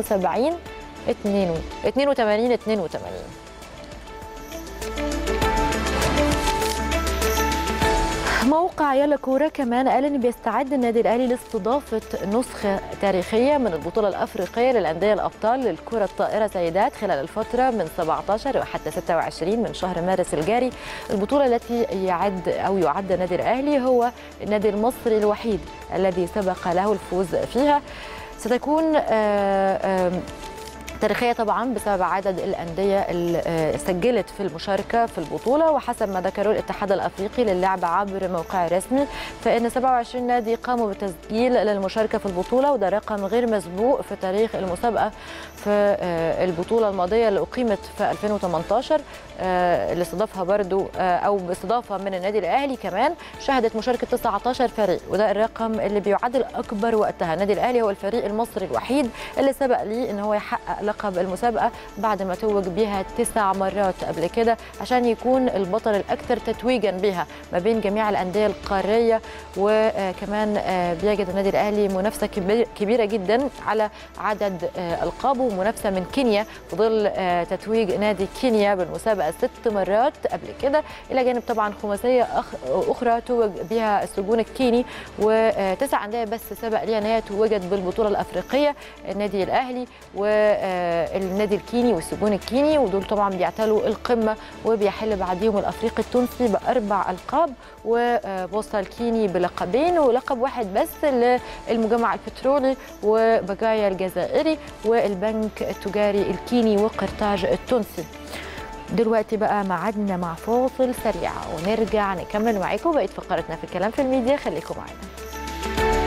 72 82 82 موقع يلا كورة كمان قال ان بيستعد النادي الاهلي لاستضافه نسخه تاريخيه من البطوله الافريقيه للانديه الابطال للكره الطائره سيدات خلال الفتره من 17 وحتى 26 من شهر مارس الجاري البطوله التي يعد او يعد النادي الاهلي هو النادي المصري الوحيد الذي سبق له الفوز فيها ستكون آه، آه، تاريخية طبعا بسبب عدد الأندية اللي آه، سجلت في المشاركة في البطولة وحسب ما ذكره الاتحاد الأفريقي للعب عبر موقع رسمي فإن 27 نادي قاموا بالتسجيل للمشاركة في البطولة وده رقم غير مسبوق في تاريخ المسابقة في آه، البطولة الماضية اللي أقيمت في 2018 آه، اللي استضافها برضو آه، أو باستضافة من النادي الأهلي كمان شهدت مشاركة 19 فريق وده الرقم اللي بيعد الأكبر وقتها النادي الأهلي هو الفريق المصري الوحيد اللي سبق ليه إن هو يحقق لقب المسابقة بعد ما توج بيها تسع مرات قبل كده عشان يكون البطل الأكثر تتويجا بها ما بين جميع الأندية القارية وكمان آه، بيجد النادي الأهلي منافسة كبير- كبيرة جدا على عدد آه، ألقابه ومنافسة من كينيا في ظل آه، تتويج نادي كينيا بالمسابقة ست مرات قبل كده إلى جانب طبعا خماسية أخ- أخرى توج بها السجون الكيني وتسع أندية بس سبق ليها أن هي توجت بالبطولة الأفريقية النادي الأهلي والنادي الكيني والسجون الكيني ودول طبعا بيعتلوا القمة وبيحل بعديهم الأفريقي التونسي بأربع ألقاب وبوسطة الكيني بلقبين ولقب واحد بس للمجمع البترولي وبقايا الجزائري والبنك التجاري الكيني وقرطاج التونسي دلوقتي بقى معادنا مع فاصل سريع ونرجع نكمل معاكم بقيه فقرتنا في الكلام في الميديا خليكم معانا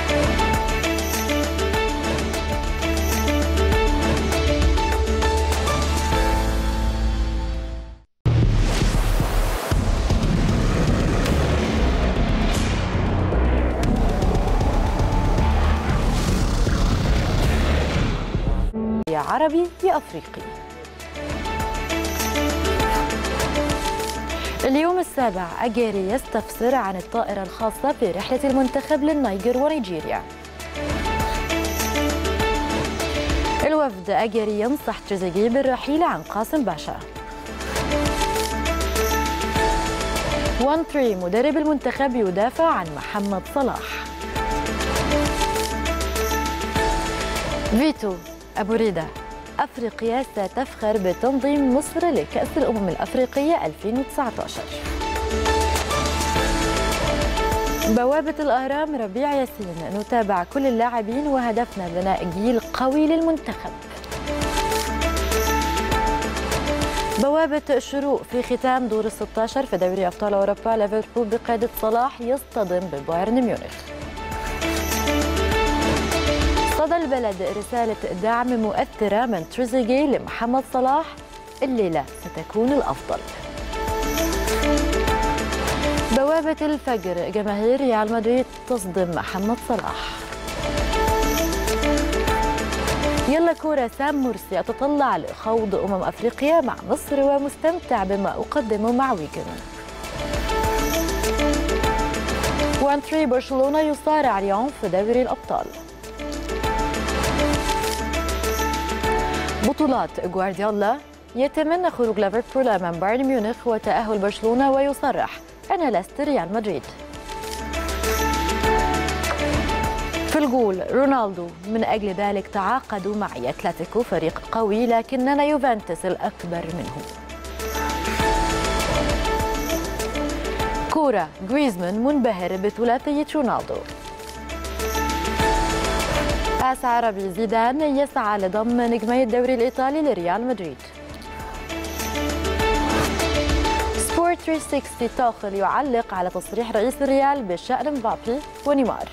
يا عربي يا افريقي اليوم السابع أجاري يستفسر عن الطائرة الخاصة في رحلة المنتخب للنيجر ونيجيريا الوفد أجاري ينصح تريزيجيه بالرحيل عن قاسم باشا 1 3 مدرب المنتخب يدافع عن محمد صلاح فيتو أبو ريدة أفريقيا ستفخر بتنظيم مصر لكأس الأمم الأفريقية 2019 بوابة الأهرام ربيع ياسين نتابع كل اللاعبين وهدفنا بناء جيل قوي للمنتخب بوابة الشروق في ختام دور ال 16 في دوري أبطال أوروبا ليفربول بقيادة صلاح يصطدم ببايرن ميونخ صدى البلد رسالة دعم مؤثرة من تريزيجيه لمحمد صلاح الليلة ستكون الأفضل بوابة الفجر جماهير ريال مدريد تصدم محمد صلاح يلا كورة سام مرسي أتطلع لخوض أمم أفريقيا مع مصر ومستمتع بما أقدمه مع ويجن 1 3 برشلونة يصارع اليوم في دوري الأبطال بطولات جوارديولا يتمنى خروج ليفربول امام بايرن ميونخ وتاهل برشلونه ويصرح انا لست ريال مدريد في الجول رونالدو من اجل ذلك تعاقدوا معي اتلتيكو فريق قوي لكننا يوفنتوس الاكبر منه كوره جريزمان منبهر بثلاثيه رونالدو باس عربي زيدان يسعى لضم نجمي الدوري الإيطالي لريال مدريد سبورت 360 تاخل يعلق على تصريح رئيس الريال بشأن مبابي ونيمار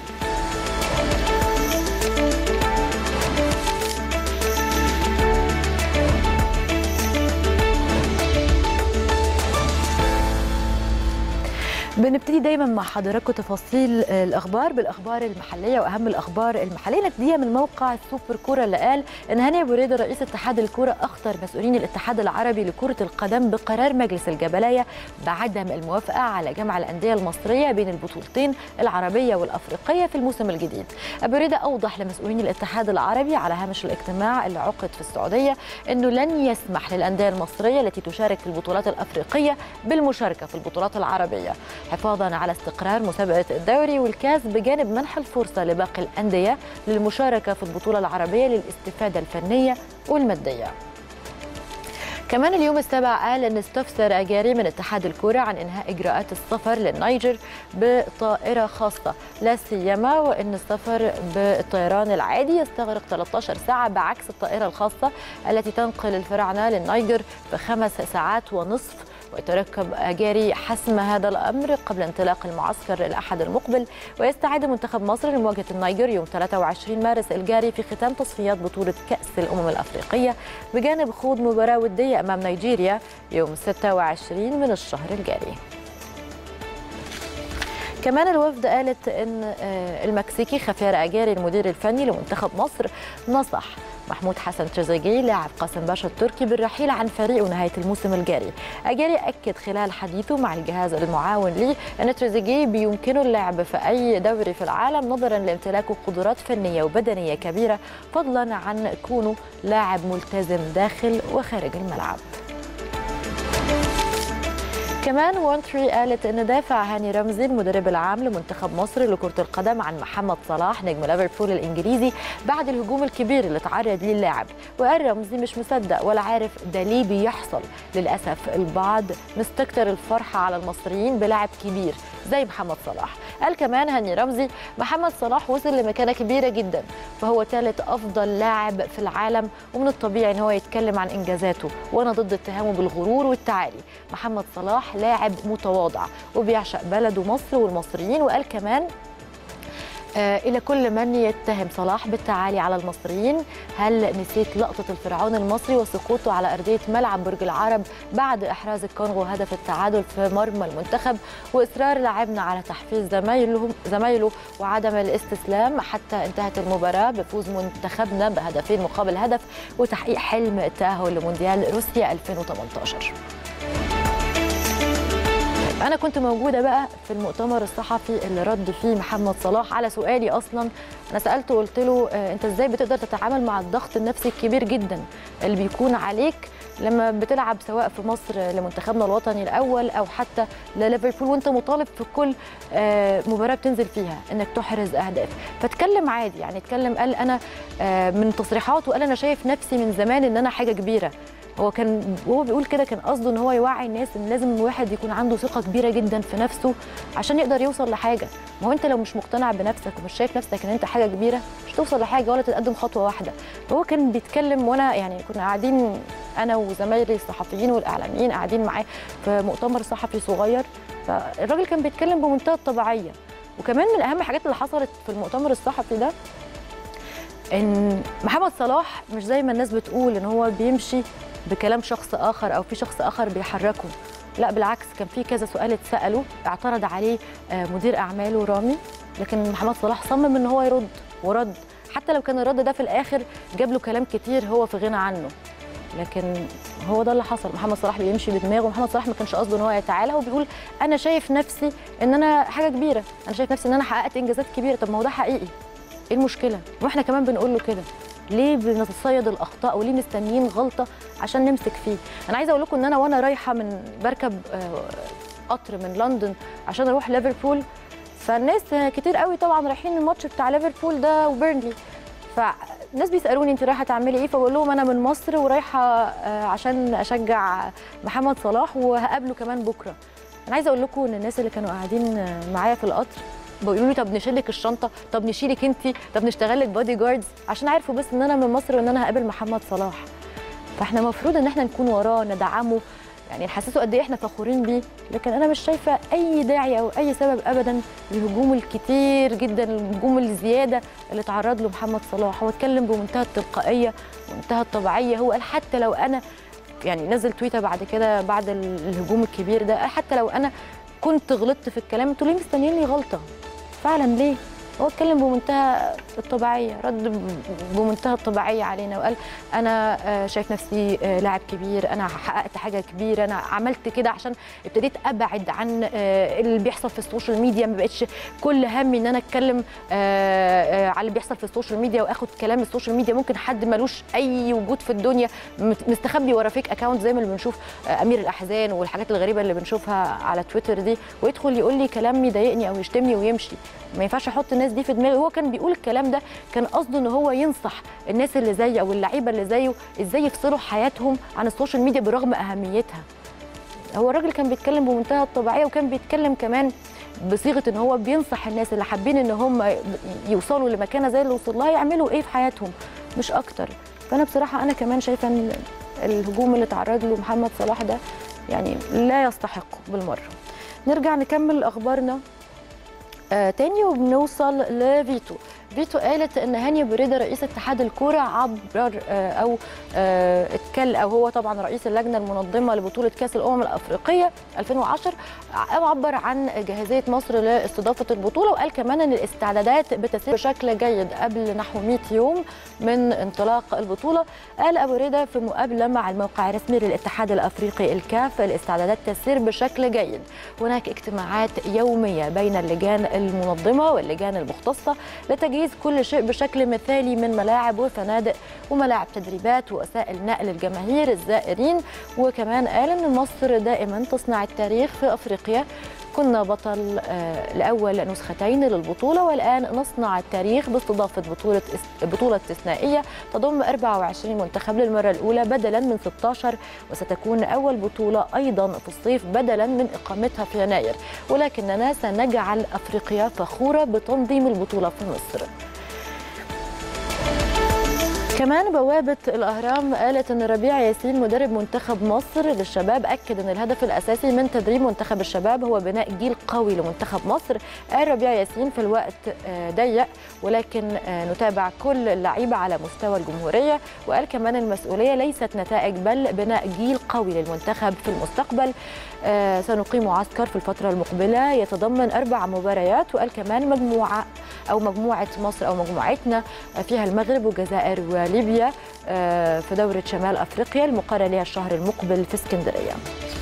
بنبتدي دايما مع حضراتكم تفاصيل الاخبار بالاخبار المحليه واهم الاخبار المحليه نبتديها من موقع سوبر كوره اللي قال ان هاني ابو ريده رئيس اتحاد الكوره اخطر مسؤولين الاتحاد العربي لكره القدم بقرار مجلس الجبليه بعدم الموافقه على جمع الانديه المصريه بين البطولتين العربيه والافريقيه في الموسم الجديد. ابو ريده اوضح لمسؤولين الاتحاد العربي على هامش الاجتماع اللي عقد في السعوديه انه لن يسمح للانديه المصريه التي تشارك في البطولات الافريقيه بالمشاركه في البطولات العربيه. حفاظا على استقرار مسابقة الدوري والكاس بجانب منح الفرصة لباقي الأندية للمشاركة في البطولة العربية للاستفادة الفنية والمادية كمان اليوم السابع قال ان استفسر اجاري من اتحاد الكوره عن انهاء اجراءات السفر للنيجر بطائره خاصه لا سيما وان السفر بالطيران العادي يستغرق 13 ساعه بعكس الطائره الخاصه التي تنقل الفراعنه للنيجر في خمس ساعات ونصف ويترقب أجاري حسم هذا الأمر قبل انطلاق المعسكر الأحد المقبل ويستعد منتخب مصر لمواجهة النيجر يوم 23 مارس الجاري في ختام تصفيات بطولة كأس الأمم الأفريقية بجانب خوض مباراة ودية أمام نيجيريا يوم 26 من الشهر الجاري كمان الوفد قالت ان المكسيكي خفير اجاري المدير الفني لمنتخب مصر نصح محمود حسن تريزيجيه لاعب قاسم باشا التركي بالرحيل عن فريقه نهايه الموسم الجاري. اجاري اكد خلال حديثه مع الجهاز المعاون ليه ان تريزيجيه بيمكنه اللعب في اي دوري في العالم نظرا لامتلاكه قدرات فنيه وبدنيه كبيره فضلا عن كونه لاعب ملتزم داخل وخارج الملعب. كمان وان تري قالت ان دافع هاني رمزي المدرب العام لمنتخب مصر لكره القدم عن محمد صلاح نجم ليفربول الانجليزي بعد الهجوم الكبير اللي تعرض ليه اللاعب وقال رمزي مش مصدق ولا عارف ده ليه بيحصل للاسف البعض مستكتر الفرحه على المصريين بلاعب كبير زي محمد صلاح قال كمان هاني رمزي محمد صلاح وصل لمكانه كبيره جدا وهو ثالث افضل لاعب في العالم ومن الطبيعي ان هو يتكلم عن انجازاته وانا ضد اتهامه بالغرور والتعالي محمد صلاح لاعب متواضع وبيعشق بلده مصر والمصريين وقال كمان آه إلى كل من يتهم صلاح بالتعالي على المصريين هل نسيت لقطة الفرعون المصري وسقوطه على أرضية ملعب برج العرب بعد إحراز الكونغو هدف التعادل في مرمى المنتخب وإصرار لاعبنا على تحفيز زمايله زمايله وعدم الاستسلام حتى انتهت المباراة بفوز منتخبنا بهدفين مقابل هدف وتحقيق حلم التأهل لمونديال روسيا 2018 انا كنت موجوده بقى في المؤتمر الصحفي اللي رد فيه محمد صلاح على سؤالي اصلا انا سالته قلت له انت ازاي بتقدر تتعامل مع الضغط النفسي الكبير جدا اللي بيكون عليك لما بتلعب سواء في مصر لمنتخبنا الوطني الاول او حتى لليفربول وانت مطالب في كل مباراه بتنزل فيها انك تحرز اهداف فاتكلم عادي يعني اتكلم قال انا من تصريحاته قال انا شايف نفسي من زمان ان انا حاجه كبيره هو كان وهو بيقول كده كان قصده ان هو يوعي الناس ان لازم الواحد يكون عنده ثقه كبيره جدا في نفسه عشان يقدر يوصل لحاجه ما هو انت لو مش مقتنع بنفسك ومش شايف نفسك ان انت حاجه كبيره مش توصل لحاجه ولا تتقدم خطوه واحده فهو كان بيتكلم وانا يعني كنا قاعدين انا وزمايلي الصحفيين والاعلاميين قاعدين معاه في مؤتمر صحفي صغير فالراجل كان بيتكلم بمنتهى الطبيعيه وكمان من اهم الحاجات اللي حصلت في المؤتمر الصحفي ده ان محمد صلاح مش زي ما الناس بتقول ان هو بيمشي بكلام شخص اخر او في شخص اخر بيحركه لا بالعكس كان في كذا سؤال اتساله اعترض عليه مدير اعماله رامي لكن محمد صلاح صمم ان هو يرد ورد حتى لو كان الرد ده في الاخر جاب له كلام كتير هو في غنى عنه لكن هو ده اللي حصل محمد صلاح بيمشي بدماغه محمد صلاح ما كانش قصده ان هو يتعالى هو بيقول انا شايف نفسي ان انا حاجه كبيره انا شايف نفسي ان انا حققت انجازات كبيره طب ما هو ده حقيقي ايه المشكله واحنا كمان بنقول له كده ليه بنتصيد الاخطاء وليه مستنيين غلطه عشان نمسك فيه انا عايزه اقول لكم ان انا وانا رايحه من بركب قطر من لندن عشان اروح ليفربول فالناس كتير قوي طبعا رايحين الماتش بتاع ليفربول ده وبيرنلي فالناس بيسالوني انت رايحه تعملي ايه فبقول لهم انا من مصر ورايحه عشان اشجع محمد صلاح وهقابله كمان بكره انا عايزه اقول لكم ان الناس اللي كانوا قاعدين معايا في القطر بيقولوا لي طب نشيلك الشنطه طب نشيلك انت طب نشتغل لك بودي جاردز عشان عارفوا بس ان انا من مصر وان انا هقابل محمد صلاح فاحنا المفروض ان احنا نكون وراه ندعمه يعني نحسسه قد ايه احنا فخورين بيه لكن انا مش شايفه اي داعي او اي سبب ابدا للهجوم الكتير جدا الهجوم الزياده اللي تعرض له محمد صلاح هو اتكلم بمنتهى التلقائيه ومنتهى الطبيعيه هو قال حتى لو انا يعني نزل تويتر بعد كده بعد الهجوم الكبير ده قال حتى لو انا كنت غلطت في الكلام انتوا ليه مستنيين لي غلطه فعلا ليه هو اتكلم بمنتهى الطبيعيه رد بمنتهى الطبيعيه علينا وقال انا آه، شايف نفسي آه، لاعب كبير انا حققت حاجه كبيره انا عملت كده عشان ابتديت ابعد عن آه، اللي بيحصل في السوشيال ميديا ما بقتش كل همي ان انا اتكلم آه، آه، على اللي بيحصل في السوشيال ميديا واخد كلام السوشيال ميديا ممكن حد ملوش اي وجود في الدنيا مت- مستخبي ورا فيك اكونت زي ما اللي بنشوف آه، امير الاحزان والحاجات الغريبه اللي بنشوفها على تويتر دي ويدخل يقول لي كلام يضايقني او يشتمني ويمشي ما ينفعش احط الناس دي في دماغي هو كان بيقول الكلام ده كان قصده ان هو ينصح الناس اللي زيه او اللعيبه اللي زيه ازاي يفصلوا حياتهم عن السوشيال ميديا برغم اهميتها هو الراجل كان بيتكلم بمنتهى الطبيعيه وكان بيتكلم كمان بصيغه ان هو بينصح الناس اللي حابين ان هم يوصلوا لمكانه زي اللي وصل لها يعملوا ايه في حياتهم مش اكتر فانا بصراحه انا كمان شايفه ان الهجوم اللي تعرض له محمد صلاح ده يعني لا يستحق بالمره نرجع نكمل اخبارنا آه تاني وبنوصل لفيتو فيتو قالت ان هاني بريده رئيس اتحاد الكوره عبر آه او آه اتكل او هو طبعا رئيس اللجنه المنظمه لبطوله كاس الامم الافريقيه 2010 او عبر عن جاهزيه مصر لاستضافه البطوله وقال كمان ان الاستعدادات بتسير بشكل جيد قبل نحو 100 يوم من انطلاق البطوله قال ابو ريده في مقابله مع الموقع الرسمي للاتحاد الافريقي الكاف الاستعدادات تسير بشكل جيد هناك اجتماعات يوميه بين اللجان المنظمه واللجان المختصه لتجهيز كل شيء بشكل مثالي من ملاعب وفنادق وملاعب تدريبات ووسائل نقل الجماهير الزائرين وكمان قال ان مصر دائما تصنع التاريخ في افريقيا كنا بطل آه، لاول نسختين للبطوله والان نصنع التاريخ باستضافه بطوله است- بطوله استثنائيه تضم 24 منتخب للمره الاولى بدلا من 16 وستكون اول بطوله ايضا في الصيف بدلا من اقامتها في يناير ولكننا سنجعل افريقيا فخوره بتنظيم البطوله في مصر كمان بوابة الأهرام قالت أن ربيع ياسين مدرب منتخب مصر للشباب أكد أن الهدف الأساسي من تدريب منتخب الشباب هو بناء جيل قوي لمنتخب مصر قال ربيع ياسين في الوقت آه، ضيق ولكن آه، نتابع كل اللعيبة على مستوى الجمهورية وقال كمان المسؤولية ليست نتائج بل بناء جيل قوي للمنتخب في المستقبل آه، سنقيم معسكر في الفترة المقبلة يتضمن أربع مباريات وقال كمان مجموعة أو مجموعة مصر أو مجموعتنا فيها المغرب والجزائر وليبيا آه، في دورة شمال أفريقيا المقرر لها الشهر المقبل في اسكندرية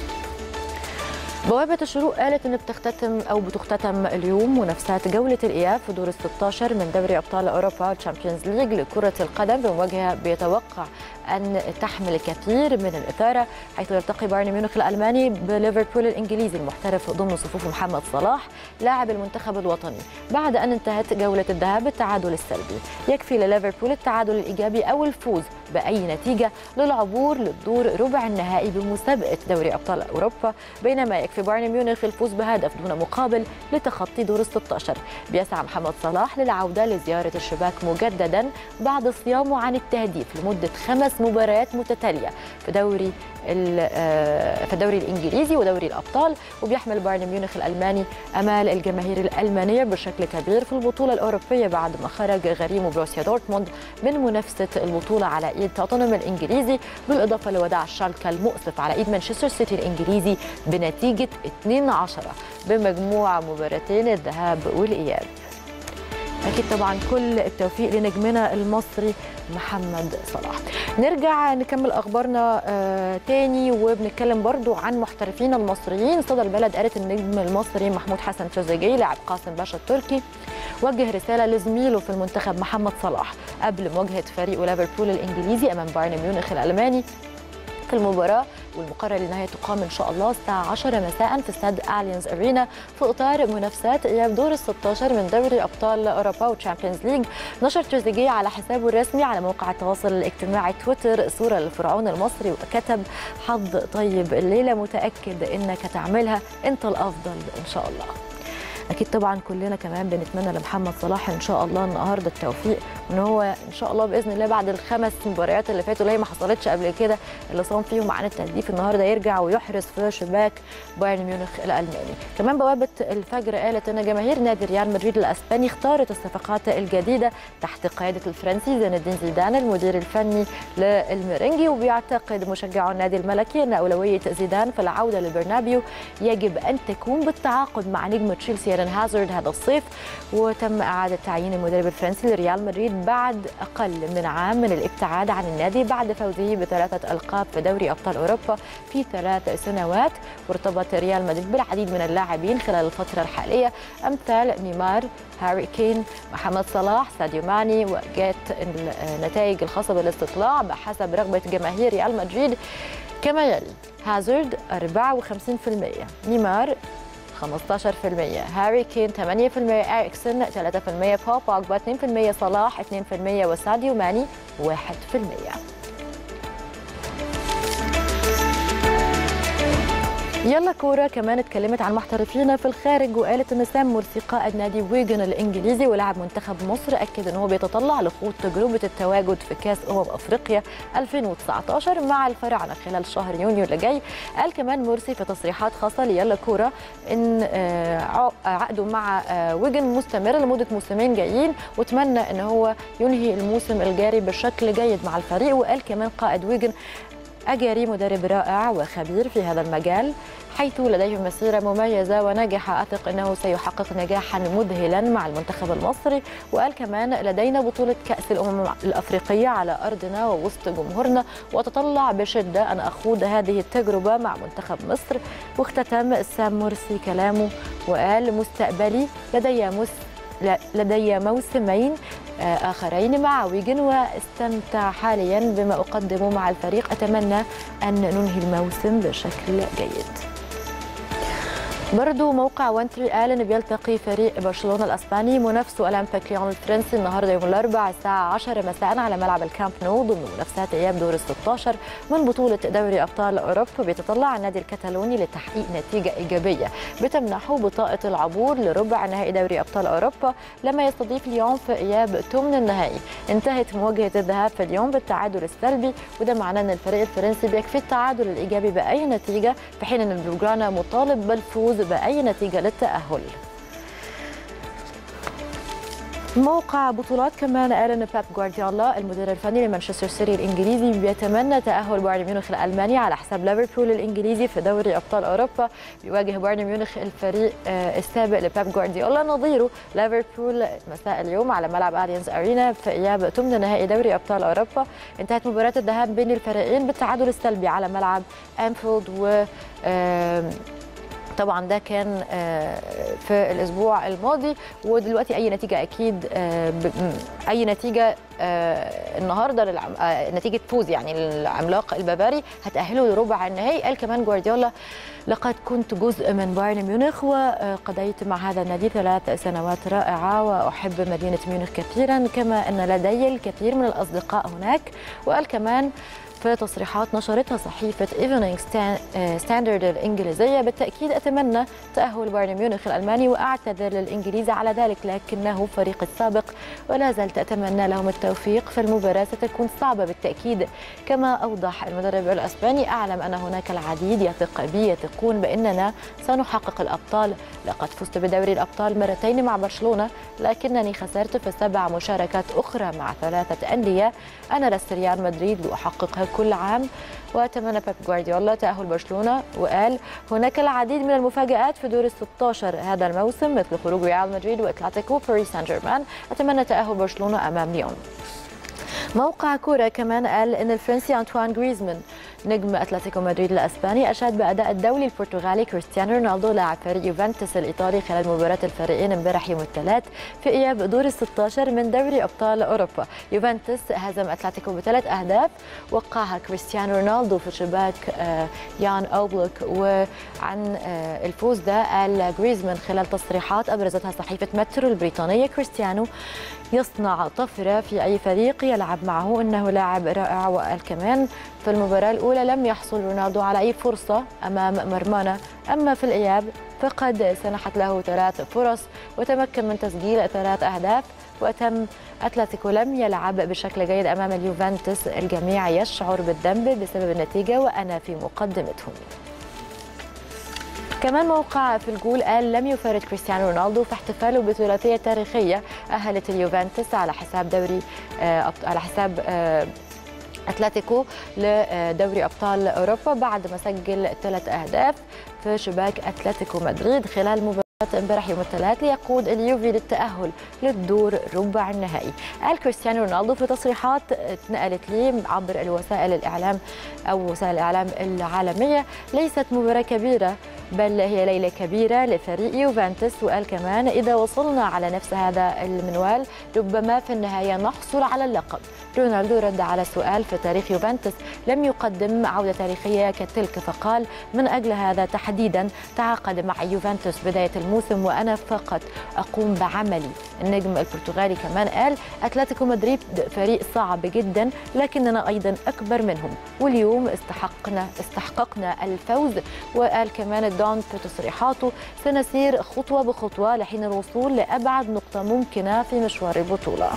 بوابة الشروق قالت إن بتختتم أو بتختتم اليوم منافسات جولة الإياب في دور ال 16 من دوري أبطال أوروبا تشامبيونز ليج لكرة القدم بمواجهة بيتوقع أن تحمل الكثير من الإثارة حيث يلتقي بايرن ميونخ الألماني بليفربول الإنجليزي المحترف ضمن صفوف محمد صلاح لاعب المنتخب الوطني بعد أن انتهت جولة الذهاب بالتعادل السلبي يكفي لليفربول التعادل الإيجابي أو الفوز بأي نتيجة للعبور للدور ربع النهائي بمسابقة دوري أبطال أوروبا بينما يكفي بايرن ميونخ الفوز بهدف دون مقابل لتخطي دور ال 16 بيسعى محمد صلاح للعودة لزيارة الشباك مجددا بعد صيامه عن التهديف لمدة خمس مباريات متتالية في دوري ال- آه، في الدوري الانجليزي ودوري الابطال وبيحمل بايرن ميونخ الالماني امال الجماهير الالمانيه بشكل كبير في البطوله الاوروبيه بعد ما خرج غريم بروسيا دورتموند من منافسه البطوله على ايد توتنهام الانجليزي بالاضافه لوداع شالكا المؤسف على ايد مانشستر سيتي الانجليزي بنتيجه 2 10 بمجموع مباراتين الذهاب والاياب اكيد طبعا كل التوفيق لنجمنا المصري محمد صلاح نرجع نكمل اخبارنا آه تاني وبنتكلم برضو عن محترفين المصريين صدى البلد قالت النجم المصري محمود حسن تريزيجيه لاعب قاسم باشا التركي وجه رساله لزميله في المنتخب محمد صلاح قبل مواجهه فريق ليفربول الانجليزي امام بايرن ميونخ الالماني في المباراة والمقرر انها تقام ان شاء الله الساعة 10 مساء في استاد اليانز ارينا في اطار منافسات اياب دور ال 16 من دوري ابطال اوروبا وتشامبيونز ليج نشر تريزيجيه على حسابه الرسمي على موقع التواصل الاجتماعي تويتر صورة للفرعون المصري وكتب حظ طيب الليلة متأكد انك تعملها انت الافضل ان شاء الله اكيد طبعا كلنا كمان بنتمنى لمحمد صلاح ان شاء الله النهارده التوفيق وان هو ان شاء الله باذن الله بعد الخمس مباريات اللي فاتوا اللي هي ما حصلتش قبل كده اللي صام فيهم عن التهديف النهارده يرجع ويحرز في شباك بايرن ميونخ الالماني كمان بوابه الفجر قالت ان جماهير نادي ريال مدريد الاسباني اختارت الصفقات الجديده تحت قياده الفرنسي زين الدين زيدان المدير الفني للميرينجي وبيعتقد مشجعو النادي الملكي ان اولويه زيدان في العوده للبرنابيو يجب ان تكون بالتعاقد مع نجم تشيلسي ايرن هازارد هذا الصيف وتم اعاده تعيين المدرب الفرنسي لريال مدريد بعد اقل من عام من الابتعاد عن النادي بعد فوزه بثلاثه القاب في دوري ابطال اوروبا في ثلاث سنوات وارتبط ريال مدريد بالعديد من اللاعبين خلال الفتره الحاليه امثال نيمار هاري كين محمد صلاح ساديو ماني وجات النتائج الخاصه بالاستطلاع بحسب رغبه جماهير ريال مدريد كما يلي هازارد 54% نيمار 15% هاري كين 8% اريكسون 3% بول بوجبا 2% صلاح 2% وساديو ماني 1% يلا كورة كمان اتكلمت عن محترفين في الخارج وقالت ان سام مرسي قائد نادي ويجن الانجليزي ولاعب منتخب مصر اكد ان هو بيتطلع لخوض تجربة التواجد في كاس امم افريقيا 2019 مع الفراعنة خلال شهر يونيو اللي جاي قال كمان مرسي في تصريحات خاصة ليلا كورة ان عقده مع ويجن مستمر لمدة موسمين جايين وتمنى ان هو ينهي الموسم الجاري بشكل جيد مع الفريق وقال كمان قائد ويجن أجاري مدرب رائع وخبير في هذا المجال حيث لديه مسيرة مميزة وناجحة أثق أنه سيحقق نجاحا مذهلا مع المنتخب المصري وقال كمان لدينا بطولة كأس الأمم الأفريقية على أرضنا ووسط جمهورنا وأتطلع بشدة أن أخوض هذه التجربة مع منتخب مصر واختتم سام مرسي كلامه وقال مستقبلي لدي مس لدي موسمين آخرين مع ويجن واستمتع حاليا بما أقدمه مع الفريق أتمنى أن ننهي الموسم بشكل جيد برضو موقع وانتري قال ان بيلتقي فريق برشلونه الاسباني منافسه اولمبيك ليون الفرنسي النهارده يوم الاربعاء الساعه 10 مساء على ملعب الكامب نو ضمن منافسات اياب دور ال 16 من بطوله دوري ابطال اوروبا بيتطلع النادي الكتالوني لتحقيق نتيجه ايجابيه بتمنحه بطاقه العبور لربع نهائي دوري ابطال اوروبا لما يستضيف ليون في اياب ثمن النهائي انتهت مواجهه الذهاب في اليوم بالتعادل السلبي وده معناه ان الفريق الفرنسي بيكفي التعادل الايجابي باي نتيجه في حين ان البلوغرانا مطالب بالفوز بأي نتيجة للتأهل موقع بطولات كمان قال ان بيب جوارديولا المدير الفني لمانشستر سيتي الانجليزي بيتمنى تاهل بايرن ميونخ الالماني على حساب ليفربول الانجليزي في دوري ابطال اوروبا بيواجه بايرن ميونخ الفريق السابق لبيب جوارديولا نظيره ليفربول مساء اليوم على ملعب اليانز ارينا في اياب ثمن نهائي دوري ابطال اوروبا انتهت مباراه الذهاب بين الفريقين بالتعادل السلبي على ملعب انفيلد و طبعا ده كان في الاسبوع الماضي ودلوقتي اي نتيجه اكيد اي نتيجه النهارده نتيجه فوز يعني العملاق البافاري هتاهله لربع النهائي قال كمان جوارديولا لقد كنت جزء من بايرن ميونخ وقضيت مع هذا النادي ثلاث سنوات رائعه واحب مدينه ميونخ كثيرا كما ان لدي الكثير من الاصدقاء هناك وقال كمان في تصريحات نشرتها صحيفة ايفنينج ستاندرد الإنجليزية بالتأكيد أتمنى تأهل بايرن ميونخ الألماني وأعتذر للإنجليز على ذلك لكنه فريق السابق ولا زلت أتمنى لهم التوفيق في المباراة ستكون صعبة بالتأكيد كما أوضح المدرب الأسباني أعلم أن هناك العديد يثق بي يثقون بأننا سنحقق الأبطال لقد فزت بدوري الأبطال مرتين مع برشلونة لكنني خسرت في سبع مشاركات أخرى مع ثلاثة أندية أنا لست ريال مدريد لأحققها كل عام واتمنى بيب جوارديولا تاهل برشلونه وقال هناك العديد من المفاجات في دور ال 16 هذا الموسم مثل خروج ريال مدريد واتلتيكو باريس سان جيرمان اتمنى تاهل برشلونه امام ليون موقع كورة كمان قال ان الفرنسي انطوان غريزمان نجم اتلتيكو مدريد الاسباني اشاد باداء الدولي البرتغالي كريستيانو رونالدو لاعب فريق يوفنتوس الايطالي خلال مباراه الفريقين امبارح يوم الثلاث في اياب دور ال 16 من دوري ابطال اوروبا يوفنتوس هزم اتلتيكو بثلاث اهداف وقعها كريستيانو رونالدو في شباك يان اوبلوك وعن الفوز ده قال غريزمان خلال تصريحات ابرزتها صحيفه مترو البريطانيه كريستيانو يصنع طفره في اي فريق يلعب معه انه لاعب رائع وقال كمان في المباراه الاولى لم يحصل رونالدو على اي فرصه امام مرمانا اما في الاياب فقد سنحت له ثلاث فرص وتمكن من تسجيل ثلاث اهداف وتم اتلتيكو لم يلعب بشكل جيد امام اليوفنتوس الجميع يشعر بالذنب بسبب النتيجه وانا في مقدمتهم كمان موقع في الجول قال لم يفارق كريستيانو رونالدو في احتفاله بثلاثيه تاريخيه اهلت اليوفنتوس على حساب دوري آه على حساب آه اتلتيكو لدوري ابطال اوروبا بعد ما سجل ثلاث اهداف في شباك اتلتيكو مدريد خلال مباراه امبارح يوم الثلاث ليقود اليوفي للتأهل للدور ربع النهائي قال كريستيانو رونالدو في تصريحات اتنقلت لي عبر الوسائل الإعلام أو وسائل الإعلام العالمية ليست مباراة كبيرة بل هي ليلة كبيرة لفريق يوفنتوس وقال كمان إذا وصلنا على نفس هذا المنوال ربما في النهاية نحصل على اللقب رونالدو رد على سؤال في تاريخ يوفنتوس لم يقدم عودة تاريخية كتلك فقال من أجل هذا تحديدا تعاقد مع يوفنتوس بداية الموسم وأنا فقط أقوم بعملي النجم البرتغالي كمان قال أتلتيكو مدريد فريق صعب جدا لكننا أيضا أكبر منهم واليوم استحقنا استحققنا الفوز وقال كمان دون في تصريحاته سنسير خطوة بخطوة لحين الوصول لأبعد نقطة ممكنة في مشوار البطولة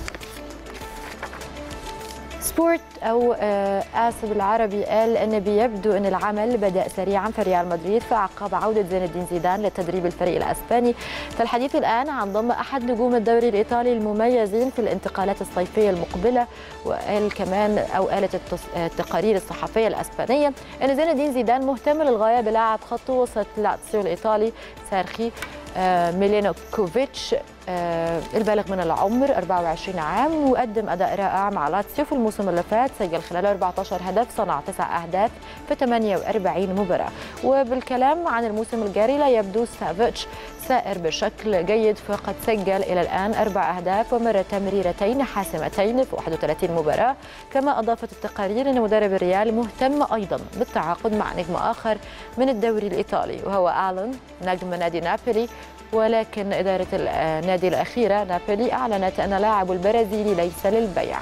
سبورت او اسف العربي قال ان بيبدو ان العمل بدا سريعا في ريال مدريد في اعقاب عوده زين الدين زيدان لتدريب الفريق الاسباني فالحديث الان عن ضم احد نجوم الدوري الايطالي المميزين في الانتقالات الصيفيه المقبله وقال كمان او قالت التقارير الصحفيه الاسبانيه ان زين الدين زيدان مهتم للغايه بلاعب خط وسط لاتسيو الايطالي سارخي ميلينوكوفيتش البالغ من العمر 24 عام وقدم اداء رائع مع لاتسيو في الموسم اللي فات سجل خلال 14 هدف صنع 9 اهداف في 48 مباراه وبالكلام عن الموسم الجاري لا يبدو سافيتش سائر بشكل جيد فقد سجل الى الان اربع اهداف ومر تمريرتين حاسمتين في 31 مباراه كما اضافت التقارير ان مدرب الريال مهتم ايضا بالتعاقد مع نجم اخر من الدوري الايطالي وهو الون نجم نادي نابولي ولكن إدارة النادي الأخيرة نابولي أعلنت أن لاعب البرازيلي ليس للبيع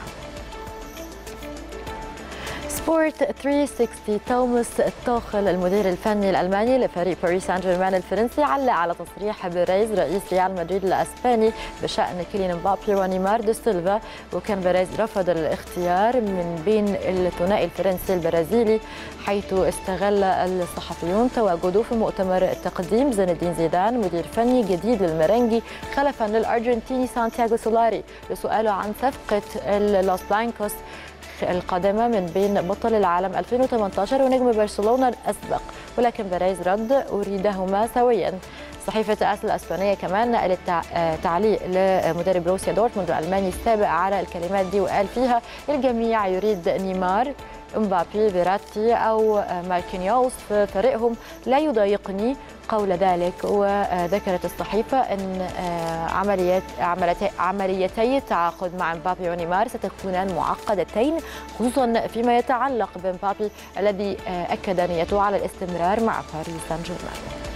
سبورت 360 توماس توخل المدير الفني الالماني لفريق باريس سان جيرمان الفرنسي علق على تصريح بيريز رئيس ريال مدريد الاسباني بشان كيليان مبابي ونيمار دي سيلفا وكان بيريز رفض الاختيار من بين الثنائي الفرنسي البرازيلي حيث استغل الصحفيون تواجده في مؤتمر تقديم زين الدين زيدان مدير فني جديد للمرنجي خلفا للارجنتيني سانتياغو سولاري لسؤاله عن صفقه اللوس بلانكوس القادمة من بين بطل العالم 2018 ونجم برشلونة الأسبق ولكن بيريز رد أريدهما سويا صحيفة أس الأسبانية كمان نقلت تعليق لمدرب روسيا دورتموند الألماني السابق على الكلمات دي وقال فيها الجميع يريد نيمار امبابي فيراتي او ماركينيوس في فريقهم لا يضايقني قول ذلك وذكرت الصحيفة أن عمليات عمليتي التعاقد مع مبابي ونيمار ستكونان معقدتين خصوصا فيما يتعلق بمبابي الذي أكد نيته على الاستمرار مع باريس سان جيرمان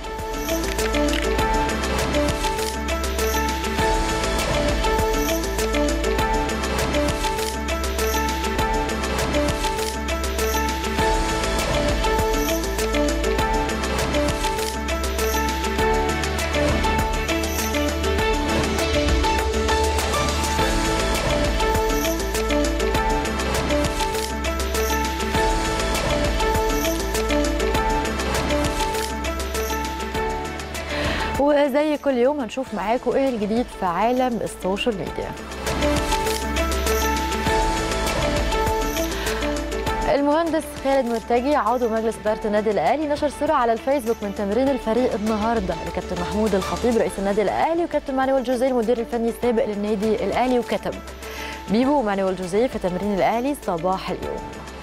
وزي كل يوم هنشوف معاكم ايه الجديد في عالم السوشيال ميديا المهندس خالد مرتجي عضو مجلس اداره النادي الاهلي نشر صوره على الفيسبوك من تمرين الفريق النهارده لكابتن محمود الخطيب رئيس النادي الاهلي وكابتن مانويل جوزيه المدير الفني السابق للنادي الاهلي وكتب بيبو ومانويل جوزيه في تمرين الاهلي صباح اليوم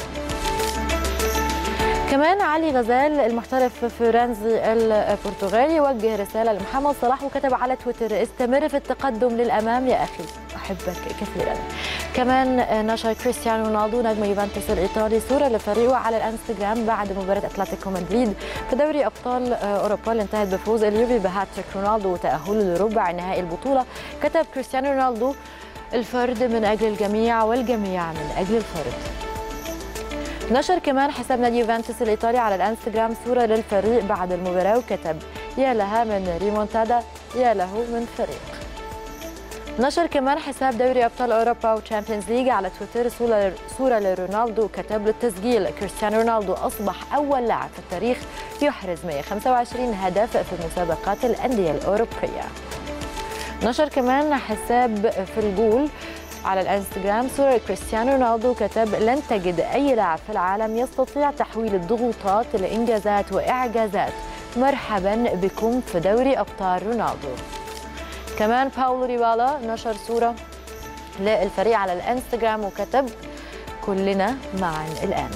كمان علي غزال المحترف فرنسي البرتغالي وجه رساله لمحمد صلاح وكتب على تويتر استمر في التقدم للامام يا اخي احبك كثيرا كمان نشر كريستيانو رونالدو نجم يوفنتوس الايطالي صوره لفريقه على الانستغرام بعد مباراه اتلتيكو مدريد في دوري ابطال اوروبا اللي انتهت بفوز اليوفي بهاتريك رونالدو وتاهله لربع نهائي البطوله كتب كريستيانو رونالدو الفرد من اجل الجميع والجميع من اجل الفرد نشر كمان حساب نادي يوفنتوس الايطالي على الانستغرام صوره للفريق بعد المباراه وكتب يا لها من ريمونتادا يا له من فريق نشر كمان حساب دوري ابطال اوروبا وتشامبيونز ليج على تويتر صوره صوره لرونالدو وكتب للتسجيل كريستيانو رونالدو اصبح اول لاعب في التاريخ يحرز 125 هدف في مسابقات الانديه الاوروبيه نشر كمان حساب في الجول على الانستغرام صورة كريستيانو رونالدو كتب لن تجد أي لاعب في العالم يستطيع تحويل الضغوطات لإنجازات وإعجازات مرحبا بكم في دوري أبطال رونالدو كمان باولو ريبالا نشر صورة للفريق على الانستغرام وكتب كلنا معا الآن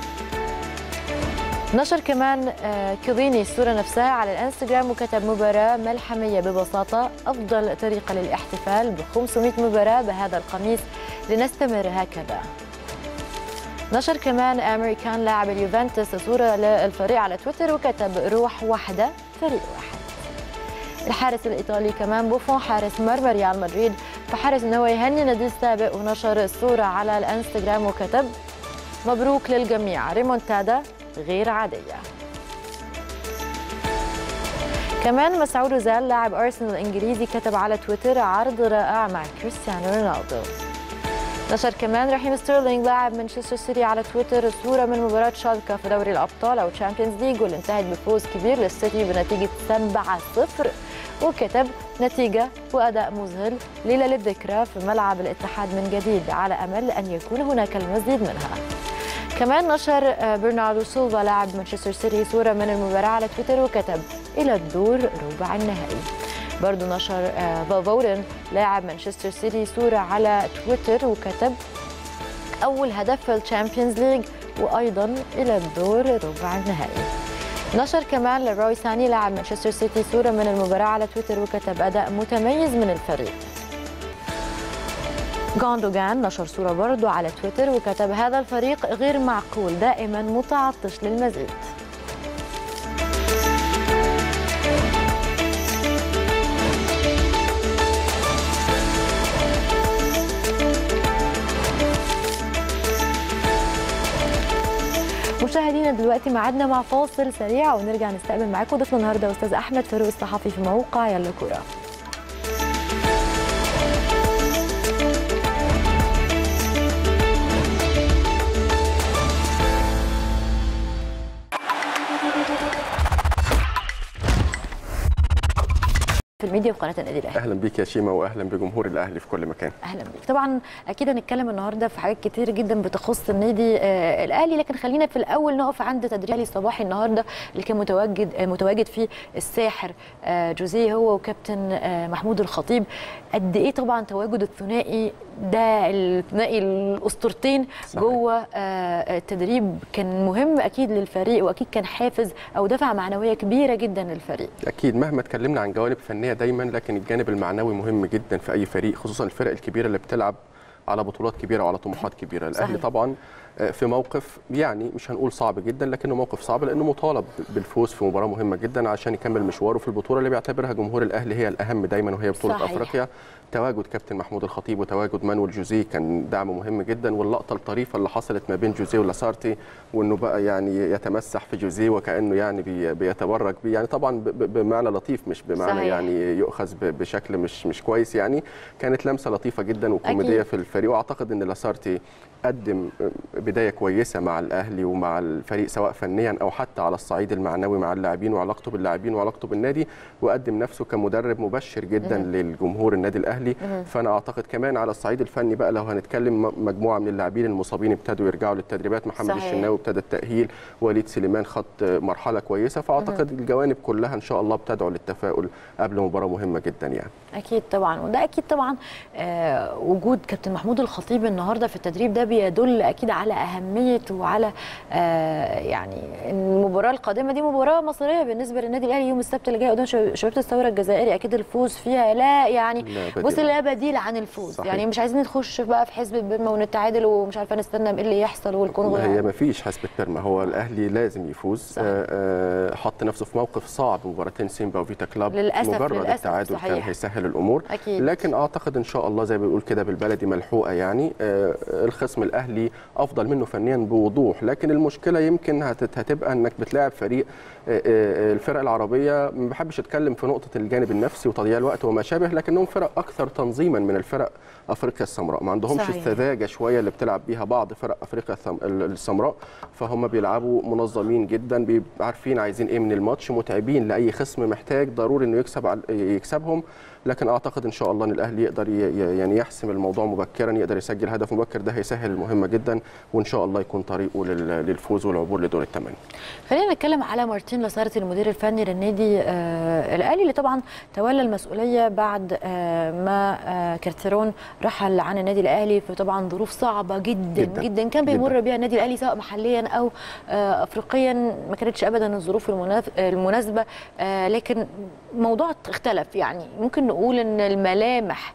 نشر كمان كيليني الصورة نفسها على الانستغرام وكتب مباراة ملحمية ببساطة أفضل طريقة للاحتفال ب 500 مباراة بهذا القميص لنستمر هكذا نشر كمان أمريكان لاعب اليوفنتوس صورة للفريق على تويتر وكتب روح واحدة فريق واحد الحارس الإيطالي كمان بوفون حارس مرمى ريال مدريد فحرص أنه يهني نادي السابق ونشر الصورة على الانستغرام وكتب مبروك للجميع ريمونتادا غير عادية كمان مسعود اوزيل لاعب ارسنال الانجليزي كتب على تويتر عرض رائع مع كريستيانو رونالدو نشر كمان رحيم ستيرلينج لاعب مانشستر سيتي على تويتر صوره من مباراه شالكا في دوري الابطال او تشامبيونز ليج واللي انتهت بفوز كبير للسيتي بنتيجه 7-0 وكتب نتيجة وأداء مذهل ليلة للذكرى في ملعب الاتحاد من جديد على أمل أن يكون هناك المزيد منها كمان نشر برناردو سيلفا لاعب مانشستر سيتي صورة من المباراة على تويتر وكتب إلى الدور ربع النهائي برضو نشر فالفودن لاعب مانشستر سيتي صورة على تويتر وكتب أول هدف في الشامبيونز ليج وأيضا إلى الدور ربع النهائي نشر كمان لروي ساني لاعب مانشستر سيتي صورة من المباراة على تويتر وكتب أداء متميز من الفريق جوندوجان نشر صورة برضو على تويتر وكتب هذا الفريق غير معقول دائما متعطش للمزيد مشاهدينا دلوقتي معادنا مع فاصل سريع ونرجع نستقبل معاكم ضيفنا النهارده استاذ احمد فاروق الصحفي في موقع يلا كوره في الميديا وقناه النادي الاهلي اهلا بيك يا شيماء واهلا بجمهور الاهلي في كل مكان اهلا بيك طبعا اكيد هنتكلم النهارده في حاجات كتير جدا بتخص النادي آه الاهلي لكن خلينا في الاول نقف عند تدريب الاهلي الصباحي النهارده اللي كان متواجد آه متواجد فيه الساحر آه جوزيه هو وكابتن آه محمود الخطيب قد ايه طبعا تواجد الثنائي ده الثنائي الاسطورتين جوه آه التدريب كان مهم اكيد للفريق واكيد كان حافز او دفعه معنويه كبيره جدا للفريق اكيد مهما اتكلمنا عن جوانب فنيه دايما لكن الجانب المعنوي مهم جدا في اي فريق خصوصا الفرق الكبيره اللي بتلعب على بطولات كبيره وعلى طموحات كبيره الاهلي طبعا في موقف يعني مش هنقول صعب جدا لكنه موقف صعب لانه مطالب بالفوز في مباراه مهمه جدا عشان يكمل مشواره في البطوله اللي بيعتبرها جمهور الاهلي هي الاهم دايما وهي بطوله صحيح. افريقيا تواجد كابتن محمود الخطيب وتواجد مانويل جوزيه كان دعم مهم جدا واللقطه الطريفه اللي حصلت ما بين جوزيه ولاسارتي وانه بقى يعني يتمسح في جوزيه وكانه يعني بي بيتبرك بيه يعني طبعا بمعنى لطيف مش بمعنى صحيح. يعني يؤخذ بشكل مش مش كويس يعني كانت لمسه لطيفه جدا وكوميديه في الفريق واعتقد ان لاسارتي قدم بدايه كويسه مع الاهلي ومع الفريق سواء فنيا او حتى على الصعيد المعنوي مع اللاعبين وعلاقته باللاعبين وعلاقته بالنادي وقدم نفسه كمدرب مبشر جدا مم. للجمهور النادي الاهلي مم. فانا اعتقد كمان على الصعيد الفني بقى لو هنتكلم مجموعه من اللاعبين المصابين ابتدوا يرجعوا للتدريبات محمد صحيح. الشناوي ابتدى التاهيل وليد سليمان خط مرحله كويسه فاعتقد مم. الجوانب كلها ان شاء الله بتدعو للتفاؤل قبل مباراه مهمه جدا يعني اكيد طبعا وده اكيد طبعا آه وجود كابتن محمود الخطيب النهارده في التدريب ده بيدل اكيد على اهميه وعلى آه يعني المباراه القادمه دي مباراه مصيريه بالنسبه للنادي الاهلي يوم السبت اللي جاي قدام شباب الثوره الجزائري اكيد الفوز فيها لا يعني لا بص لا بديل عن الفوز صحيح. يعني مش عايزين نخش بقى في حسبه بيرما ونتعادل ومش عارفه نستنى ايه اللي يحصل والكونغو هي ما فيش حسبه بيرما هو الاهلي لازم يفوز آه آه حط نفسه في موقف صعب مباراتين سيمبا وفيتا كلاب للأسف مجرد للأسف التعادل صحيح. كان هيسهل الامور أكيد. لكن اعتقد ان شاء الله زي ما بيقول كده بالبلدي ملحوقه يعني آه الخصم الاهلي افضل منه فنيا بوضوح لكن المشكله يمكن هتبقى انك بتلاعب فريق الفرق العربيه ما بحبش اتكلم في نقطه الجانب النفسي وتضييع الوقت وما شابه لكنهم فرق اكثر تنظيما من الفرق افريقيا السمراء ما عندهمش صحيح. السذاجه شويه اللي بتلعب بيها بعض فرق افريقيا السمراء فهم بيلعبوا منظمين جدا بيبقوا عارفين عايزين ايه من الماتش متعبين لاي خصم محتاج ضروري انه يكسب يكسبهم لكن اعتقد ان شاء الله ان الاهلي يقدر يعني يحسم الموضوع مبكرا يقدر يسجل هدف مبكر ده هيسهل المهمه جدا وان شاء الله يكون طريقه للفوز والعبور لدور الثمانيه خلينا نتكلم على مارتين لاسارتي المدير الفني للنادي آه الاهلي اللي طبعا تولى المسؤوليه بعد آه ما آه كارتيرون رحل عن النادي الاهلي في طبعا ظروف صعبه جدا جدا, جداً كان بيمر جداً. بيها النادي الاهلي سواء محليا او آه افريقيا ما كانتش ابدا الظروف المناسبه آه لكن موضوع اختلف يعني ممكن نقول ان الملامح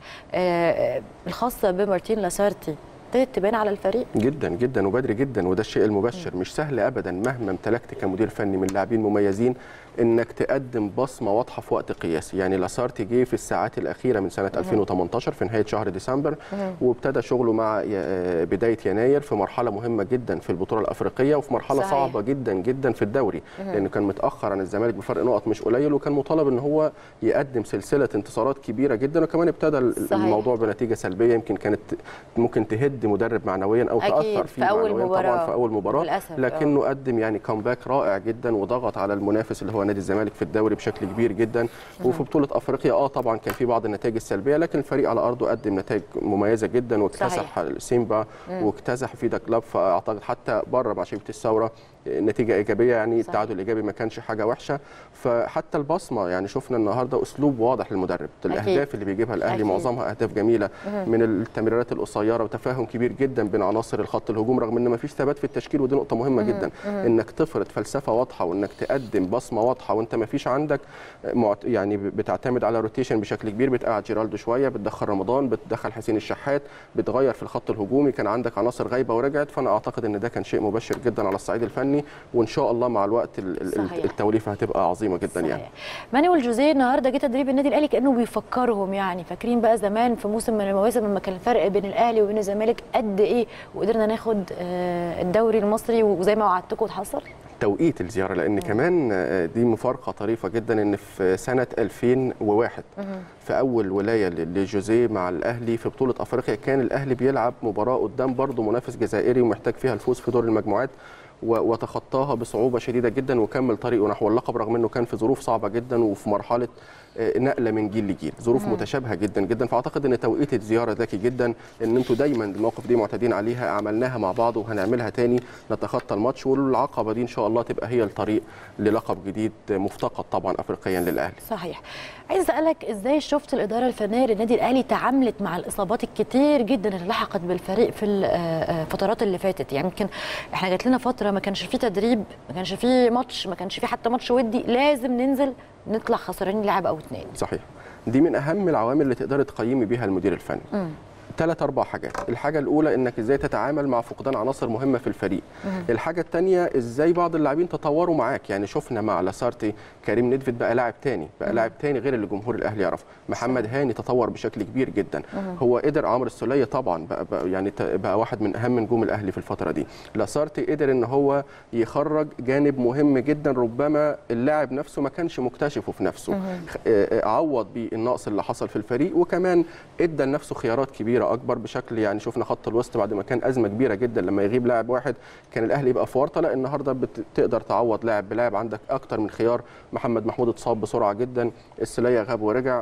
آه الخاصه بمارتين لاسارتي ابتدت تبان على الفريق جدا جدا وبدري جدا وده الشيء المبشر مش سهل ابدا مهما امتلكت كمدير فني من لاعبين مميزين انك تقدم بصمه واضحه في وقت قياسي يعني لاسارتي جه في الساعات الاخيره من سنه 2018 في نهايه شهر ديسمبر وابتدى شغله مع بدايه يناير في مرحله مهمه جدا في البطوله الافريقيه وفي مرحله صحيح. صعبه جدا جدا في الدوري لانه كان متاخر عن الزمالك بفرق نقط مش قليل وكان مطالب ان هو يقدم سلسله انتصارات كبيره جدا وكمان ابتدى صحيح. الموضوع بنتيجه سلبيه يمكن كانت ممكن تهد مدرب معنويا او تاثر فيه في أول معنويا مباراة. طبعا في اول مباراه للأسف. لكنه قدم يعني كومباك رائع جدا وضغط على المنافس اللي هو نادي الزمالك في الدوري بشكل كبير جدا وفي بطوله افريقيا اه طبعا كان في بعض النتائج السلبيه لكن الفريق على ارضه قدم نتائج مميزه جدا واكتسح سيمبا واكتسح فيدا كلاب فاعتقد حتى بره مع شبكه الثوره نتيجه ايجابيه يعني صحيح. التعادل الايجابي ما كانش حاجه وحشه فحتى البصمه يعني شفنا النهارده اسلوب واضح للمدرب الاهداف اللي بيجيبها الاهلي أكيد. معظمها اهداف جميله من التمريرات القصيره وتفاهم كبير جدا بين عناصر الخط الهجوم رغم ان ما فيش ثبات في التشكيل ودي نقطه مهمه جدا انك تفرض فلسفه واضحه وانك تقدم بصمه واضحه وانت ما فيش عندك معت... يعني بتعتمد على روتيشن بشكل كبير بتقعد جيرالدو شويه بتدخل رمضان بتدخل حسين الشحات بتغير في الخط الهجومي كان عندك عناصر غايبه ورجعت فانا اعتقد ان ده كان شيء مبشر جدا على الصعيد الفني وان شاء الله مع الوقت ال- ال- صحيح. التوليفه هتبقى عظيمه جدا يعني صحيح. مانويل جوزيه النهارده جه تدريب النادي الاهلي كانه بيفكرهم يعني فاكرين بقى زمان في موسم من المواسم لما كان الفرق بين الاهلي وبين الزمالك قد ايه وقدرنا ناخد آه، الدوري المصري وزي ما وعدتكم اتحصل توقيت الزياره لان كمان آه، دي مفارقه طريفه جدا ان في سنه 2001 في اول ولايه ل- لجوزيه مع الاهلي في بطوله افريقيا كان الاهلي بيلعب مباراه قدام برضه منافس جزائري ومحتاج فيها الفوز في دور المجموعات و- وتخطاها بصعوبه شديده جدا وكمل طريقه نحو اللقب رغم انه كان في ظروف صعبه جدا وفي مرحله آه، نقله من جيل لجيل ظروف متشابهه جدا جدا فاعتقد ان توقيت الزياره ذكي جدا ان انتوا دايما الموقف دي معتادين عليها عملناها مع بعض وهنعملها تاني نتخطى الماتش والعقبه دي ان شاء الله تبقى هي الطريق للقب جديد مفتقد طبعا افريقيا للاهلي صحيح عايز اسالك ازاي شفت الاداره الفنيه للنادي الاهلي تعاملت مع الاصابات الكتير جدا اللي لحقت بالفريق في الفترات اللي فاتت يعني يمكن احنا جات لنا فتره ما كانش فيه تدريب ما كانش فيه ماتش ما كانش فيه حتى ماتش ودي لازم ننزل نطلع خسرانين لاعب او اتنين صحيح دي من اهم العوامل اللي تقدري تقيمي بيها المدير الفني مم. ثلاث اربع حاجات الحاجه الاولى انك ازاي تتعامل مع فقدان عناصر مهمه في الفريق الحاجه الثانيه ازاي بعض اللاعبين تطوروا معاك يعني شفنا مع لاسارتي كريم ندفد بقى لاعب تاني بقى لاعب تاني غير اللي جمهور الاهلي يعرفه محمد هاني تطور بشكل كبير جدا هو قدر عمرو السوليه طبعا بقى, بقى يعني ت- بقى واحد من اهم نجوم الاهلي في الفتره دي لاسارتي قدر ان هو يخرج جانب مهم جدا ربما اللاعب نفسه ما كانش مكتشفه في نفسه خ- آه، آه، عوض بيه النقص اللي حصل في الفريق وكمان ادى لنفسه خيارات كبيره اكبر بشكل يعني شفنا خط الوسط بعد ما كان ازمه كبيره جدا لما يغيب لاعب واحد كان الاهلي يبقى في ورطه لا النهارده بتقدر تعوض لاعب بلاعب عندك اكتر من خيار محمد محمود اتصاب بسرعه جدا السليه غاب ورجع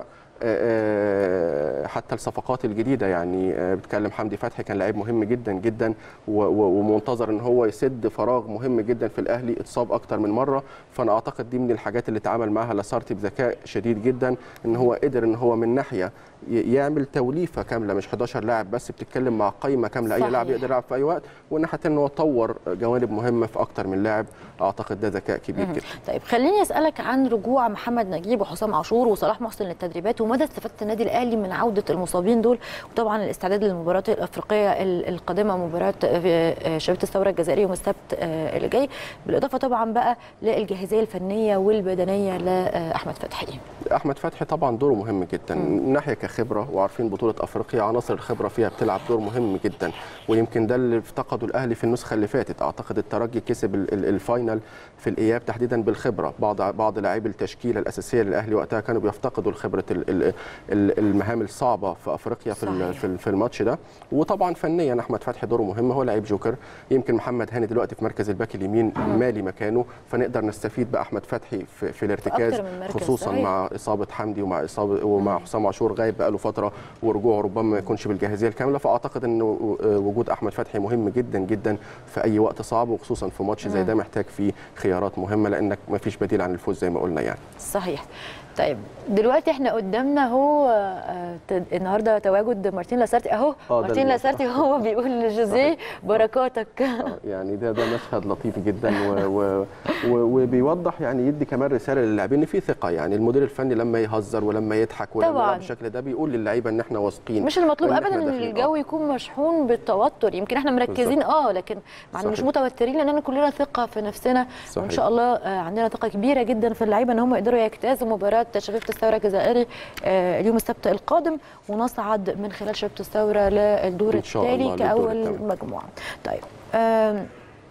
آه، حتى الصفقات الجديده يعني آه، بتكلم حمدي فتحي كان لعيب مهم جدا جدا و- و- ومنتظر ان هو يسد فراغ مهم جدا في الاهلي اتصاب اكتر من مره فانا اعتقد دي من الحاجات اللي اتعامل معاها لاسارتي بذكاء شديد جدا ان هو قدر ان هو من ناحيه ي- يعمل توليفه كامله مش 11 لاعب بس بتتكلم مع قائمه كامله اي صحيح. لاعب يقدر يلعب في اي وقت والناحيه الثانيه ان هو طور جوانب مهمه في اكتر من لاعب اعتقد ده ذكاء كبير جدا طيب خليني اسالك عن رجوع محمد نجيب وحسام عاشور وصلاح محسن للتدريبات ومدى استفاده النادي الاهلي من عوده المصابين دول وطبعا الاستعداد للمباراه الافريقيه ال- القادمه مباراه آه، شبيبه الثوره الجزائري يوم السبت آه، اللي جاي بالاضافه طبعا بقى للجاهزيه الفنيه والبدنيه لاحمد فتحي احمد فتحي طبعا دوره مهم جدا من ناحيه كخبره وعارفين بطوله افريقيا عناصر الخبره فيها بتلعب دور مهم جدا ويمكن ده اللي افتقده الاهلي في النسخه اللي فاتت اعتقد الترجي كسب ال- ال- الفاينل في الاياب تحديدا بالخبره بعض بعض لاعبي التشكيله الاساسيه للاهلي وقتها كانوا بيفتقدوا الخبره ال- ال- ال- المهام الصعبه في افريقيا في ال- صحيح. في ال- في الماتش ده وطبعا فنيا احمد فتحي دوره مهم هو لعيب جوكر يمكن محمد هاني دلوقتي في مركز الباك اليمين مالي مكانه فنقدر نستفيد باحمد فتحي في, في الارتكاز أكتر من مركز، خصوصا صحيح. مع اصابه حمدي ومع اصابه ومع حسام عاشور غايب بقاله فتره ورجوعه ربما ما يكونش بالجاهزيه الكامله فاعتقد ان وجود احمد فتحي مهم جدا جدا في اي وقت صعب وخصوصا في ماتش زي ده محتاج فيه خيارات مهمه لانك ما فيش بديل عن الفوز زي ما قلنا يعني صحيح طيب دلوقتي احنا قدامنا هو آه، ت- النهارده تواجد مارتين لاسارتي اهو آه، ده مارتين اللي- لاسارتي هو بيقول لجوزيه بركاتك آه، يعني ده ده مشهد لطيف جدا و و و وبيوضح يعني يدي كمان رساله للاعبين ان في ثقه يعني المدير الفني لما يهزر ولما يضحك ولما طبعاً. يلعب بالشكل ده بيقول للعيبه ان احنا واثقين مش المطلوب وإن ابدا إحنا ان داخلين. الجو آه. يكون مشحون بالتوتر يمكن احنا مركزين بالظبط. اه لكن مع إن مش صحيح. متوترين لاننا كلنا ثقه في نفسنا وان صحيح. شاء الله آه، عندنا ثقه كبيره جدا في اللعيبه ان هم يقدروا يجتازوا مباراه شبيبه الثوره الجزائري آه، اليوم السبت القادم ونصعد من خلال شبيبه الثوره للدور إن شاء التالي الله للدور كاول الثاني. مجموعه طيب آم،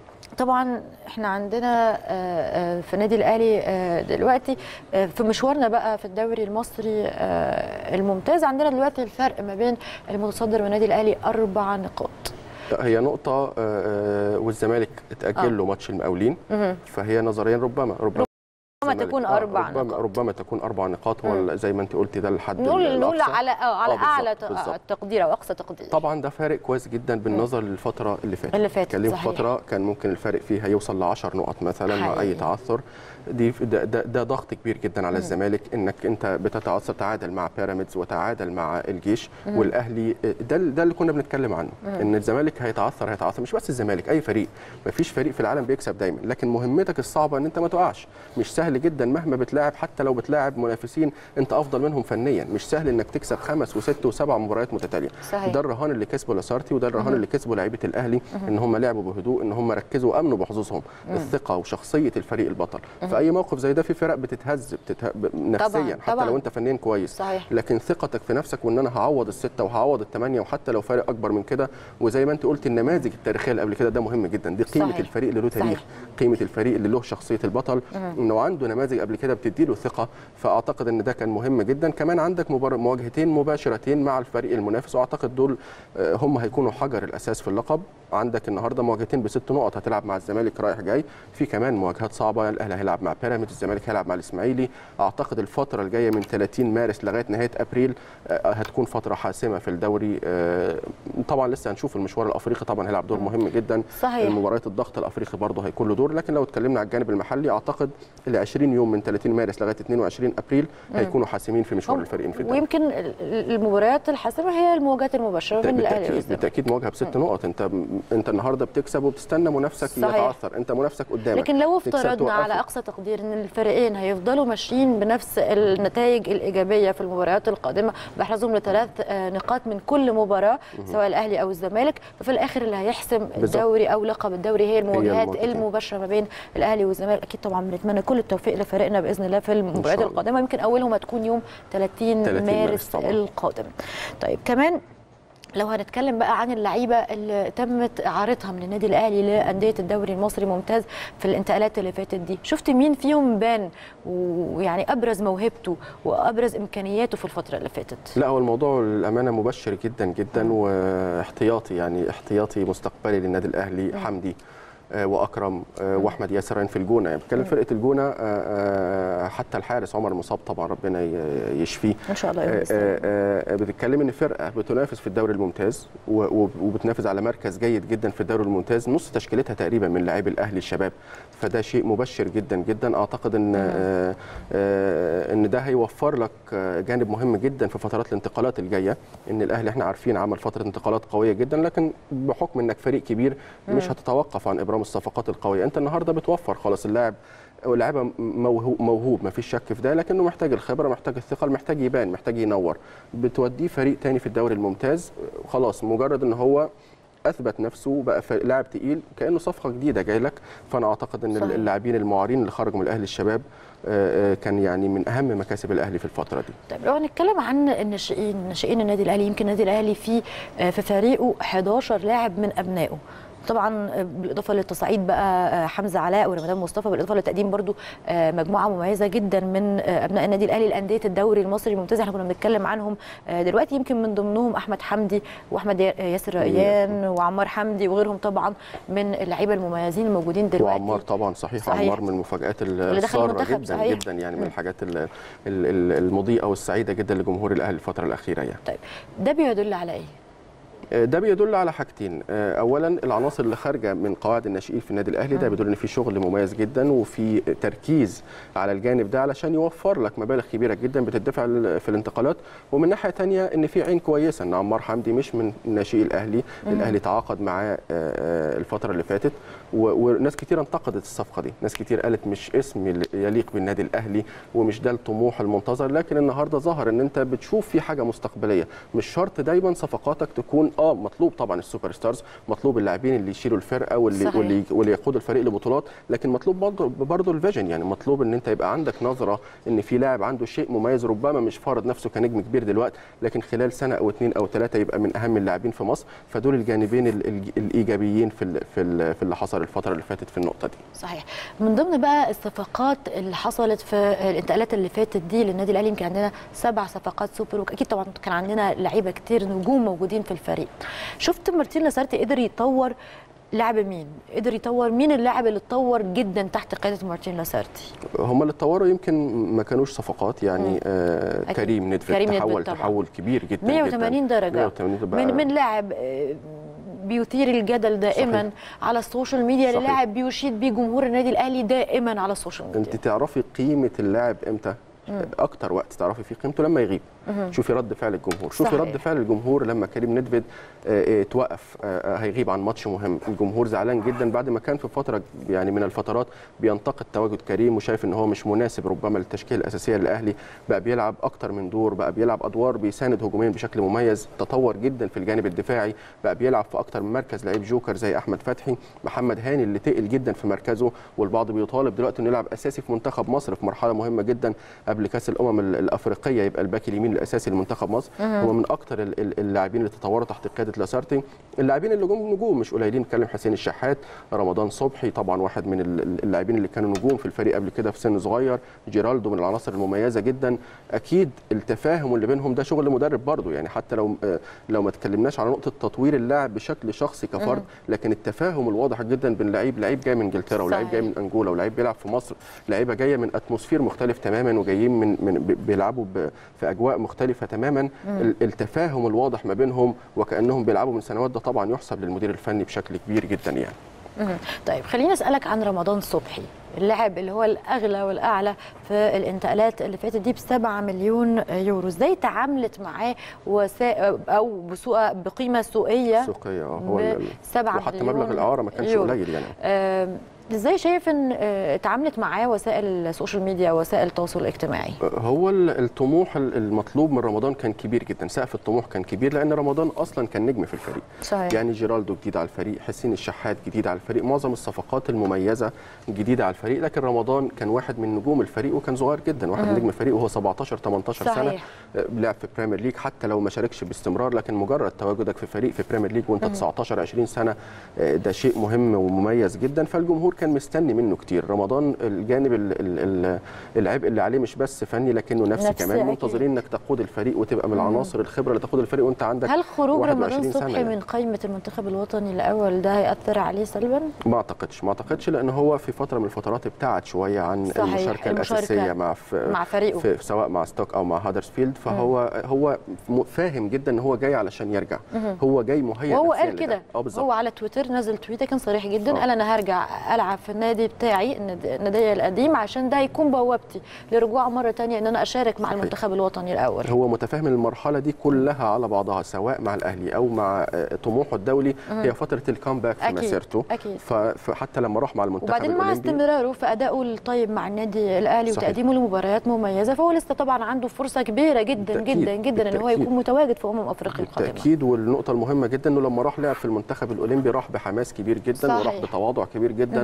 طبعا احنا عندنا آه، آه، في النادي الاهلي آه، دلوقتي آه، في مشوارنا بقى في الدوري المصري آه، الممتاز عندنا دلوقتي الفرق ما بين المتصدر والنادي الاهلي اربع نقاط لا، هي نقطه آه، آه، والزمالك اتاجل له ماتش المقاولين مهم. فهي نظريا ربما ربما ربما الزمالك- تكون آه، اربع ربما نقاط ربما تكون اربع نقاط هو مم. زي ما انت قلتي ده الحد نقول نقول الأقصى. على اه على آه، بالظبط، اعلى ت- بالظبط. تقدير او اقصى تقدير طبعا ده فارق كويس جدا بالنظر للفتره اللي فاتت اللي فاتت، كان ليه صحيح. فتره كان ممكن الفارق فيها يوصل ل 10 نقط مثلا مع حقيقي. اي تعثر دي ده, ده, ده ضغط كبير جدا على الزمالك انك انت بتتعثر تعادل مع بيراميدز وتعادل مع الجيش والاهلي ده ده اللي كنا بنتكلم عنه ان الزمالك هيتعثر هيتعثر مش بس الزمالك اي فريق ما فيش فريق في العالم بيكسب دايما لكن مهمتك الصعبه ان انت ما تقعش مش سهل جدا مهما بتلاعب حتى لو بتلاعب منافسين انت افضل منهم فنيا مش سهل انك تكسب خمس وست وسبع مباريات متتاليه صحيح. ده الرهان اللي كسبه لاسارتي وده الرهان اللي كسبه لعيبه الاهلي ان هم لعبوا بهدوء ان هم ركزوا وامنوا بحظوظهم الثقه وشخصيه الفريق البطل في اي موقف زي ده في فرق بتتهز بتته... ب- نفسيا حتى طبعاً. لو انت فنيا كويس صحيح. لكن ثقتك في نفسك وان انا هعوض السته وهعوض الثمانيه وحتى لو فارق اكبر من كده وزي ما انت قلت النماذج التاريخيه اللي قبل كده ده مهم جدا دي قيمه صحيح. الفريق اللي له تاريخ صحيح. قيمه الفريق اللي له شخصيه البطل انه عنده نماذج قبل كده بتدي له ثقه فاعتقد ان ده كان مهم جدا كمان عندك مبار- مواجهتين مباشرتين مع الفريق المنافس واعتقد دول آه، هم هيكونوا حجر الاساس في اللقب عندك النهارده مواجهتين بست نقط هتلعب مع الزمالك رايح جاي في كمان مواجهات صعبه الاهلي هيلعب مع بيراميدز الزمالك هيلعب مع الاسماعيلي اعتقد الفتره الجايه من 30 مارس لغايه نهايه ابريل آه، هتكون فتره حاسمه في الدوري آه، طبعا لسه هنشوف المشوار الافريقي طبعا هيلعب دور مهم جدا صحيح. المباريات الضغط الافريقي برضه هيكون له دور لكن لو اتكلمنا على الجانب المحلي اعتقد ال 20 يوم من 30 مارس لغايه 22 ابريل هيكونوا حاسمين في مشوار الفريقين في الدوري ويمكن ال- ال- المباريات الحاسمه هي المواجهات المباشره بين الاهلي بالتاكيد والزمالك بالتاكيد مواجهه بست نقط انت انت النهارده بتكسب وبتستنى منافسك صحيح. يتعثر انت منافسك قدامك لكن لو تكسب افترضنا توقفه. على اقصى تقدير ان الفريقين هيفضلوا ماشيين بنفس النتائج الايجابيه في المباريات القادمه بحرزهم لثلاث آه، نقاط من كل مباراه سواء الاهلي او الزمالك ففي الاخر اللي هيحسم بالظبط. الدوري او لقب الدوري هي المواجهات المواجهتين. المباشره ما بين الاهلي والزمالك اكيد طبعا بنتمنى كل التوفيق لفريقنا باذن الله في المباريات الله. القادمه يمكن اولهم هتكون يوم 30 30 مارس مارس طبعاً. القادم طيب كمان لو هنتكلم بقى عن اللعيبه اللي تمت اعارتها من النادي الاهلي لانديه الدوري المصري ممتاز في الانتقالات اللي فاتت دي شفت مين فيهم بان ويعني ابرز موهبته وابرز امكانياته في الفتره اللي فاتت لا هو الموضوع للامانه مبشر جدا جدا واحتياطي يعني احتياطي مستقبلي للنادي الاهلي حمدي آه، واكرم آه، واحمد ياسر في الجونه يعني بتكلم فرقه الجونه آه، آه، حتى الحارس عمر المصاب طبعا ربنا ي- يشفيه ان شاء الله آه، يوم السبت. آه، آه، بتتكلم ان فرقه بتنافس في الدوري الممتاز و- و- وبتنافس على مركز جيد جدا في الدوري الممتاز نص تشكيلتها تقريبا من لاعبي الاهلي الشباب فده شيء مبشر جدا جدا اعتقد ان آه، آه، ان ده هيوفر لك آه، جانب مهم جدا في فترات الانتقالات الجايه ان الاهلي احنا عارفين عمل فتره انتقالات قويه جدا لكن بحكم انك فريق كبير مش هتتوقف عن ابرام الصفقات القويه انت النهارده بتوفر خلاص اللاعب لاعب موهوب موهوب ما فيش شك في ده لكنه محتاج الخبره محتاج الثقه محتاج يبان محتاج ينور بتوديه فريق تاني في الدوري الممتاز خلاص مجرد ان هو اثبت نفسه بقى فريق- لاعب تقيل كانه صفقه جديده جاي لك فانا اعتقد ان صحيح. اللاعبين المعارين اللي خرجوا من الاهلي الشباب آه، آه، كان يعني من اهم مكاسب الاهلي في الفتره دي طيب لو هنتكلم عن الناشئين ناشئين النادي الاهلي يمكن النادي الاهلي فيه آه، في فريقه 11 لاعب من ابنائه طبعا بالاضافه للتصعيد بقى حمزه علاء ورمضان مصطفى بالاضافه لتقديم برضو مجموعه مميزه جدا من ابناء النادي الاهلي لانديه الدوري المصري الممتاز احنا كنا بنتكلم عنهم دلوقتي يمكن من ضمنهم احمد حمدي واحمد ياسر ريان وعمار حمدي وغيرهم طبعا من اللعيبه المميزين الموجودين دلوقتي وعمار طبعا صحيح, صحيح. عمار من المفاجات الساره جدا صحيح. جدا يعني من الحاجات المضيئه والسعيده جدا لجمهور الاهلي الفتره الاخيره يعني طيب ده بيدل على ايه ده بيدل على حاجتين اولا العناصر اللي خارجه من قواعد الناشئين في النادي الاهلي ده بيدل ان في شغل مميز جدا وفي تركيز على الجانب ده علشان يوفر لك مبالغ كبيره جدا بتدفع في الانتقالات ومن ناحيه ثانيه ان في عين كويسه ان عمار حمدي مش من ناشئي الاهلي الاهلي تعاقد معاه الفتره اللي فاتت وناس كتير انتقدت الصفقه دي ناس كتير قالت مش اسم يليق بالنادي الاهلي ومش ده الطموح المنتظر لكن النهارده ظهر ان انت بتشوف في حاجه مستقبليه مش شرط دايما صفقاتك تكون اه مطلوب طبعا السوبر ستارز مطلوب اللاعبين اللي يشيلوا الفرقه واللي صحيح. واللي, واللي يقودوا الفريق لبطولات لكن مطلوب برضه برضه الفيجن يعني مطلوب ان انت يبقى عندك نظره ان في لاعب عنده شيء مميز ربما مش فارض نفسه كنجم كبير دلوقتي لكن خلال سنه او اثنين او ثلاثه يبقى من اهم اللاعبين في مصر فدول الجانبين الايجابيين في في في اللي حصل الفتره اللي فاتت في النقطه دي صحيح من ضمن بقى الصفقات اللي حصلت في الانتقالات اللي فاتت دي للنادي الاهلي يمكن عندنا سبع صفقات سوبر واكيد طبعا كان عندنا لعيبه كتير نجوم موجودين في الفريق شفت مارتين لاسارتي قدر يطور لاعب مين؟ قدر يطور مين اللاعب اللي اتطور جدا تحت قياده مارتين لاسارتي؟ هم اللي اتطوروا يمكن ما كانوش صفقات يعني آه كريم ندفد تحول تحول كبير جدا 180 جداً. درجه 180 من من لاعب آه بيثير الجدل دائما صحيح. على السوشيال ميديا للاعب بيشيد بيه جمهور النادي الاهلي دائما على السوشيال ميديا انت تعرفي قيمه اللاعب امتى؟ اكتر وقت تعرفي فيه قيمته لما يغيب شوفي رد فعل الجمهور شوفي صحيح. رد فعل الجمهور لما كريم ندفد اتوقف هيغيب عن ماتش مهم الجمهور زعلان جدا بعد ما كان في فتره يعني من الفترات بينتقد تواجد كريم وشايف ان هو مش مناسب ربما للتشكيله الاساسيه للاهلي بقى بيلعب اكتر من دور بقى بيلعب ادوار بيساند هجوميا بشكل مميز تطور جدا في الجانب الدفاعي بقى بيلعب في اكتر من مركز لعيب جوكر زي احمد فتحي محمد هاني اللي تقل جدا في مركزه والبعض بيطالب دلوقتي انه يلعب اساسي في منتخب مصر في مرحله مهمه جدا قبل كاس الامم الافريقيه يبقى الباك اليمين الاساسي لمنتخب مصر هو من اكتر اللاعبين اللي تطوروا تحت قياده لاسارتي اللاعبين اللي جم نجوم مش قليلين نتكلم حسين الشحات رمضان صبحي طبعا واحد من اللاعبين اللي كانوا نجوم في الفريق قبل كده في سن صغير جيرالدو من العناصر المميزه جدا اكيد التفاهم اللي بينهم ده شغل مدرب برضه يعني حتى لو لو ما اتكلمناش على نقطه تطوير اللاعب بشكل شخصي كفرد لكن التفاهم الواضح جدا بين لعيب لعيب جاي من انجلترا ولعيب جاي من انجولا ولعيب بيلعب في مصر لعيبه جايه من اتموسفير مختلف تماما وجايين من من بيلعبوا في اجواء مختلفه تماما مم. التفاهم الواضح ما بينهم وكانهم بيلعبوا من سنوات ده طبعا يحسب للمدير الفني بشكل كبير جدا يعني مم. طيب خليني اسالك عن رمضان صبحي اللاعب اللي هو الاغلى والاعلى في الانتقالات اللي فاتت دي ب 7 مليون يورو ازاي تعاملت معاه وسا... او بسوق بقيمه سوقيه سوقيه هو ب 7 وحتى مبلغ الاعاره ما كانش قليل يعني آه ازاي شايف ان اتعاملت معاه وسائل السوشيال ميديا وسائل التواصل الاجتماعي هو الطموح المطلوب من رمضان كان كبير جدا سقف الطموح كان كبير لان رمضان اصلا كان نجم في الفريق صحيح. يعني جيرالدو جديد على الفريق حسين الشحات جديد على الفريق معظم الصفقات المميزه جديده على الفريق لكن رمضان كان واحد من نجوم الفريق وكان صغير جدا واحد من نجم الفريق وهو 17 18 صحيح. سنه لعب في بريمير ليج حتى لو ما شاركش باستمرار لكن مجرد تواجدك في فريق في بريمير ليج وانت 19 20 سنه ده شيء مهم ومميز جدا فالجمهور كان مستني منه كتير رمضان الجانب العبء اللي عليه مش بس فني لكنه نفسي, نفسي كمان منتظرين انك تقود الفريق وتبقى من العناصر الخبره اللي تقود الفريق وانت عندك هل خروج رمضان صبحي يعني. من قائمه المنتخب الوطني الاول ده هياثر عليه سلبا ما اعتقدش ما اعتقدش لان هو في فتره من الفترات ابتعد شويه عن صحيح. المشاركه الاساسيه مع في مع فريقه في سواء مع ستوك او مع هادرسفيلد فهو هو فاهم جدا ان هو جاي علشان يرجع هو جاي مهيئ وهو قال كده هو على تويتر نزل تويته كان صريح جدا أوه. قال انا هرجع العب في النادي بتاعي النادي القديم عشان ده يكون بوابتي لرجوع مره ثانيه ان انا اشارك مع المنتخب الوطني الاول هو متفاهم المرحله دي كلها على بعضها سواء مع الاهلي او مع طموحه الدولي هي فتره الكامباك في أكيد. مسيرته أكيد. فحتى لما راح مع المنتخب وبعدين مع استمراره في ادائه الطيب مع النادي الاهلي صحيح. وتقديمه لمباريات مميزه فهو لسه طبعا عنده فرصه كبيره جدا بالتأكيد. جدا جدا ان هو يكون متواجد في امم افريقيا القادمه بالتاكيد والنقطه المهمه جدا انه لما راح لعب في المنتخب الاولمبي راح بحماس كبير جدا صحيح. وراح بتواضع كبير جدا مم.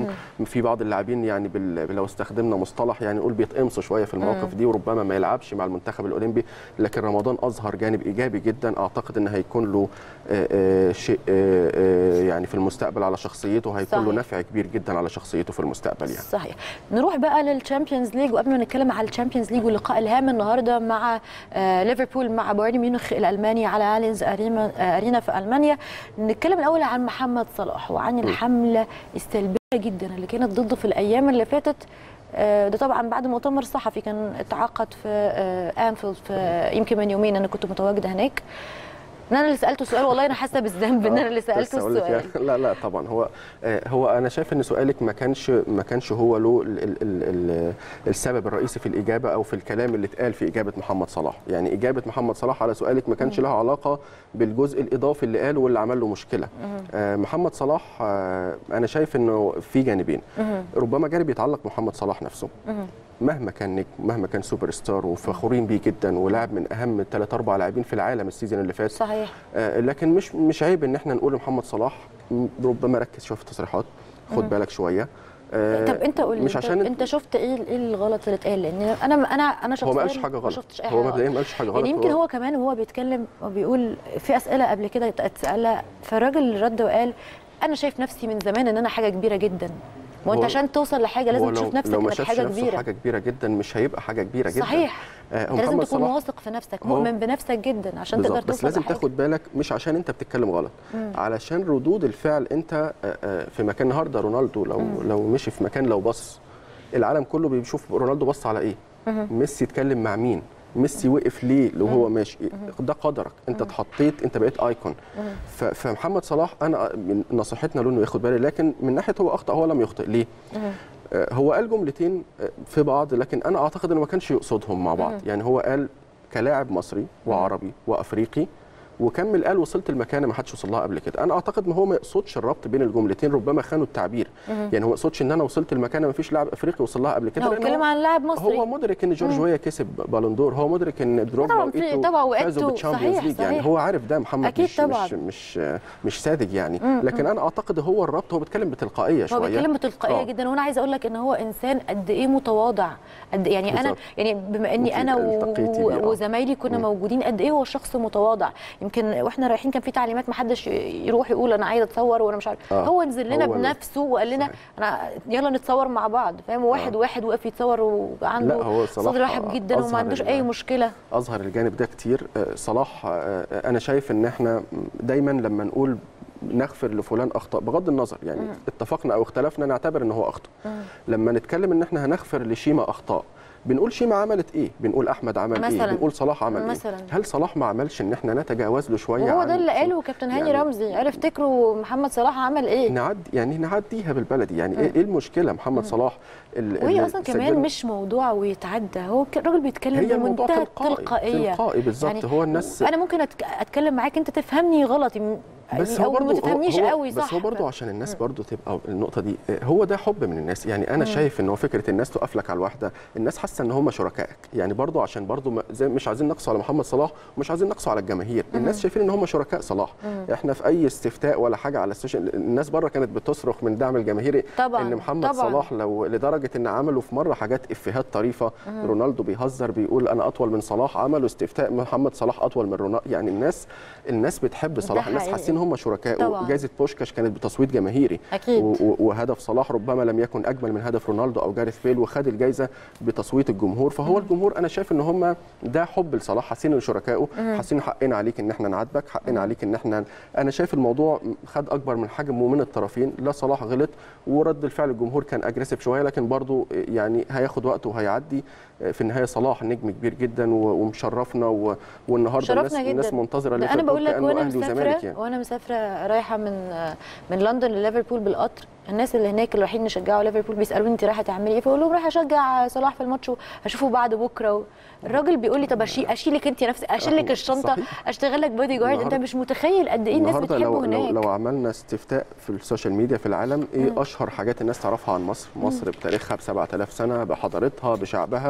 في بعض اللاعبين يعني بال... لو استخدمنا مصطلح يعني نقول بيتقمصوا شويه في المواقف دي وربما ما يلعبش مع المنتخب الاولمبي لكن رمضان اظهر جانب ايجابي جدا اعتقد ان هيكون له آه، آه، شيء آه، آه، يعني في المستقبل على شخصيته هيكون له صحيح. نفع كبير جدا على شخصيته في المستقبل يعني صحيح نروح بقى للتشامبيونز ليج وقبل ما نتكلم على الشامبيونز ليج واللقاء الهام النهارده مع آه، ليفربول مع بايرن ميونخ الالماني على الينز ارينا آه، ارينا في المانيا نتكلم الاول عن محمد صلاح وعن الحمله السلبيه جدا اللي كانت ضده في الايام اللي فاتت آه، ده طبعا بعد مؤتمر صحفي كان اتعقد في آه، انفيلد في يمكن من يومين انا كنت متواجده هناك إن انا اللي سالته السؤال والله انا حاسه بالذنب ان انا اللي بس سالته أقول لك السؤال يعني لا لا طبعا هو آه، هو انا شايف ان سؤالك ما كانش ما كانش هو له ال ال ال ال السبب الرئيسي في الاجابه او في الكلام اللي اتقال في اجابه محمد صلاح يعني اجابه محمد صلاح على سؤالك ما كانش لها علاقه بالجزء الاضافي اللي قاله واللي عمل له مشكله آه، محمد صلاح آه، انا شايف انه في جانبين ربما جانب يتعلق بمحمد صلاح نفسه مهما كان نجم مهما كان سوبر ستار وفخورين بيه جدا ولاعب من اهم ثلاث اربع لاعبين في العالم السيزون اللي فات صحيح آه، لكن مش مش عيب ان احنا نقول لمحمد صلاح م- ربما ركز شويه في التصريحات خد بالك شويه آه، طب انت قول لي مش انت, عشان انت شفت ايه ايه الغلط اللي اتقال لان انا انا انا شخصيا هو ما قالش حاجه ما غلط شفتش اي هو حاجه مبدئيا غلط. ما قالش حاجه غلط يعني يمكن هو كمان وهو بيتكلم وبيقول في اسئله قبل كده اتسالها فالراجل رد وقال انا شايف نفسي من زمان ان انا حاجه كبيره جدا ما انت هو- عشان توصل لحاجه هو لازم لو- تشوف نفسك لو ما انك شافش حاجه نفسه كبيره حاجه كبيره جدا مش هيبقى حاجه كبيره جدا صحيح آه، انت لازم محمد تكون صلاح- واثق في نفسك هو- مؤمن بنفسك جدا عشان تقدر بالظبط توصل بس لازم لحاجة. تاخد بالك مش عشان انت بتتكلم غلط علشان ردود الفعل انت آه، آه، في مكان النهارده رونالدو لو لو مشي في مكان لو بص العالم كله بيشوف رونالدو بص على ايه ميسي اتكلم مع مين ميسي وقف ليه لو هو ماشي ده قدرك انت اتحطيت انت بقيت ايكون ف- فمحمد صلاح انا من نصيحتنا له انه ياخد باله لكن من ناحيه هو اخطا هو لم يخطئ ليه آه، هو قال جملتين آه، في بعض لكن انا اعتقد انه ما كانش يقصدهم مع بعض يعني هو قال كلاعب مصري وعربي وافريقي وكمل قال وصلت لمكانه ما حدش وصل لها قبل كده انا اعتقد ان هو ما يقصدش الربط بين الجملتين ربما خانوا التعبير يعني هو ما يقصدش ان انا وصلت لمكانه ما فيش لاعب افريقي وصل لها قبل كده هو لأن بيتكلم عن لاعب مصري هو مدرك ان جورج ويا كسب بالون دور هو مدرك ان دروجبا طبعاً في- وإيتو طبعاً وإيتو، فازوا بالتشامبيونز صحيح، ليج يعني صحيح. هو عارف ده محمد أكيد مش طبعاً. مش مش مش ساذج يعني لكن انا اعتقد هو الربط هو بيتكلم بتلقائيه هو شويه بيتكلم بتلقائيه آه. جدا وانا عايزه اقول لك ان هو انسان قد ايه متواضع قد يعني انا بالظبط. يعني بما اني أنت انا و- التقيتي و- بيه، آه. وزمايلي كنا موجودين قد ايه هو شخص متواضع يمكن واحنا رايحين كان في تعليمات ما حدش يروح يقول انا عايز اتصور وانا مش عارف آه. هو نزل لنا هو اللي- بنفسه وقال لنا صحيح. انا يلا نتصور مع بعض فاهم واحد واحد وقف يتصور وعنده لا، هو صلاح صدر رحب جدا وما أظهر عندوش ال- اي مشكله اظهر الجانب ده كتير آه، صلاح آه، آه، انا شايف ان احنا دايما لما نقول نغفر لفلان اخطا بغض النظر يعني اتفقنا او اختلفنا نعتبر ان هو اخطا لما نتكلم ان احنا هنغفر لشيما اخطاء بنقول شيما عملت ايه بنقول احمد عمل مثلاً. ايه بنقول صلاح عمل مثلاً. ايه هل صلاح ما عملش ان احنا نتجاوز له شويه وهو عن ده اللي سوء- قاله كابتن هاني يعني رمزي عرف تكروا محمد صلاح عمل ايه نعدي يعني نعديها بالبلدي يعني ايه إيه المشكله محمد صلاح ال- وهي اللي اصلا كمان سجله- مش موضوع ويتعدى هو ك- الراجل بيتكلم هي موضوع بمنتهى تلقائي التلقائيه تلقائي بالظبط هو الناس انا ممكن أتك... اتكلم معاك انت تفهمني غلط م- بس او هو برضه ما تفهمنيش هو قوي صح بس هو برضه عشان الناس برضه تبقى النقطه دي آه، هو ده حب من الناس يعني انا شايف ان هو فكره الناس تقف لك على الواحده الناس حاسه ان هم شركائك يعني برضه عشان برضه ما- زي مش عايزين نقصوا على محمد صلاح ومش عايزين نقصوا على الجماهير الناس شايفين ان هم شركاء صلاح احنا في اي استفتاء ولا حاجه على السوشيال الناس بره كانت بتصرخ من دعم الجماهيري طبعاً، ان محمد طبعاً. صلاح لو لدرجه ان عملوا في مره حاجات افيهات طريفه رونالدو بيهزر بيقول انا اطول من صلاح عملوا استفتاء محمد صلاح اطول من رونالدو يعني الناس الناس بتحب صلاح الناس حقيقي. حاسين هم شركاء طبعاً. وجائزه بوشكاش كانت بتصويت جماهيري أكيد. و- و- وهدف صلاح ربما لم يكن اجمل من هدف رونالدو او جاريث بيل وخد الجائزه بتصويت الجمهور فهو الجمهور انا شايف ان هم ده حب لصلاح حاسين ان شركائه حاسين حقنا عليك ان احنا نعاتبك حقنا عليك ان احنا انا شايف الموضوع خد اكبر من حجمه من الطرفين لا صلاح غلط ورد الفعل الجمهور كان اجريسيف شويه لكن برضه يعني هياخد وقته وهيعدي في النهايه صلاح نجم كبير جدا و- ومشرفنا و- والنهارده الناس شرفنا جدا الناس منتظره ده انا ليفربول بقول لك كأنه وانا أهلي وزمالك مسافره يعني. وانا مسافره رايحه من من لندن لليفربول بالقطر الناس اللي هناك اللي رايحين يشجعوا ليفربول بيسالوني انت رايحه تعملي ايه فاقول لهم رايحه اشجع صلاح في الماتش وهشوفه بعد بكره الراجل بيقول لي طب أشي- اشيلك انت نفسك اشيلك أهو، الشنطه صحيح. اشتغل لك بودي جارد انت النهاردة- مش متخيل قد ايه الناس النهارده بتحبه لو, لو هناك لو عملنا استفتاء في السوشيال ميديا في العالم ايه اشهر حاجات الناس تعرفها عن مصر مصر بتاريخها ب 7000 سنه بحضارتها بشعبها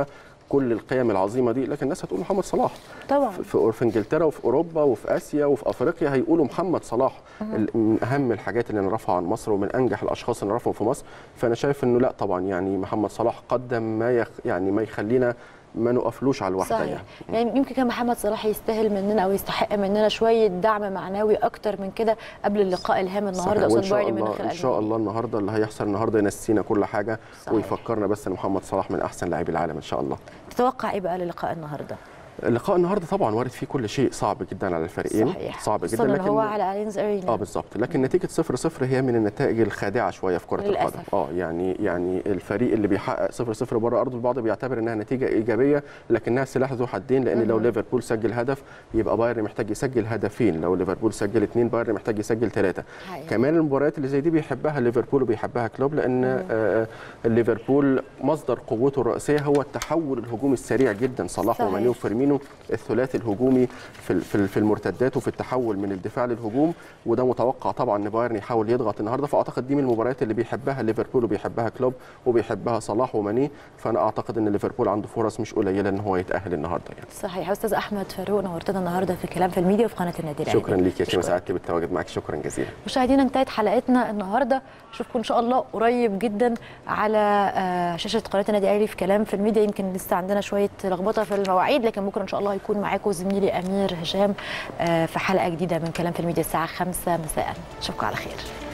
كل القيم العظيمه دي لكن الناس هتقول محمد صلاح طبعا في في انجلترا وفي اوروبا وفي اسيا وفي افريقيا هيقولوا محمد صلاح ال- من اهم الحاجات اللي نرفعها عن مصر ومن انجح الاشخاص اللي نرفعهم في مصر فانا شايف انه لا طبعا يعني محمد صلاح قدم ما يخ يعني ما يخلينا ما نقفلوش على الواحده صحيح يعني يعني يمكن كان محمد صلاح يستاهل مننا او يستحق مننا شويه دعم معنوي اكتر من كده قبل اللقاء الهام النهارده صحيح. وان قصاد شاء بايرن الله ميونخ ان شاء الألماني. الله النهارده اللي هيحصل النهارده ينسينا كل حاجه صحيح. ويفكرنا بس ان محمد صلاح من احسن لاعبي العالم ان شاء الله تتوقع ايه بقى للقاء النهارده اللقاء النهارده طبعا وارد فيه كل شيء صعب جدا على الفريقين صحيح صعب خصوصاً جدا إن لكن هو على الينز ارينا اه بالظبط لكن نتيجه 0 0 هي من النتائج الخادعه شويه في كره للأسف. القدم اه يعني يعني الفريق اللي بيحقق 0 0 بره ارض البعض بيعتبر انها نتيجه ايجابيه لكنها سلاح ذو حدين لان لو ليفربول سجل هدف يبقى بايرن محتاج يسجل هدفين لو ليفربول سجل اثنين بايرن محتاج يسجل ثلاثه حقيقة. كمان المباريات اللي زي دي بيحبها ليفربول وبيحبها كلوب لان آه ليفربول مصدر قوته الرئيسيه هو التحول الهجومي السريع جدا صلاح صحيح. وماني وفيرمينو الثلاثي الهجومي في ال- في ال- في المرتدات وفي التحول من الدفاع للهجوم وده متوقع طبعا ان بايرن يحاول يضغط النهارده فاعتقد دي من المباريات اللي بيحبها ليفربول وبيحبها كلوب وبيحبها صلاح وماني فانا اعتقد ان ليفربول عنده فرص مش قليله ان هو يتاهل النهارده يعني صحيح استاذ احمد فاروق نورتنا النهارده في كلام في الميديا وفي قناه النادي الاهلي شكرا ليك يا شيماء أشكرك. سعدت بالتواجد معك شكرا جزيلا مشاهدينا انتهت حلقتنا النهارده اشوفكم ان شاء الله قريب جدا على آه، شاشه قناه النادي الاهلي في كلام في الميديا يمكن لسه عندنا شويه لخبطه في المواعيد لكن بكره ان شاء الله هيكون معاكم زميلي امير هشام آه، في حلقه جديده من كلام في الميديا الساعه 5 مساء اشوفكم على خير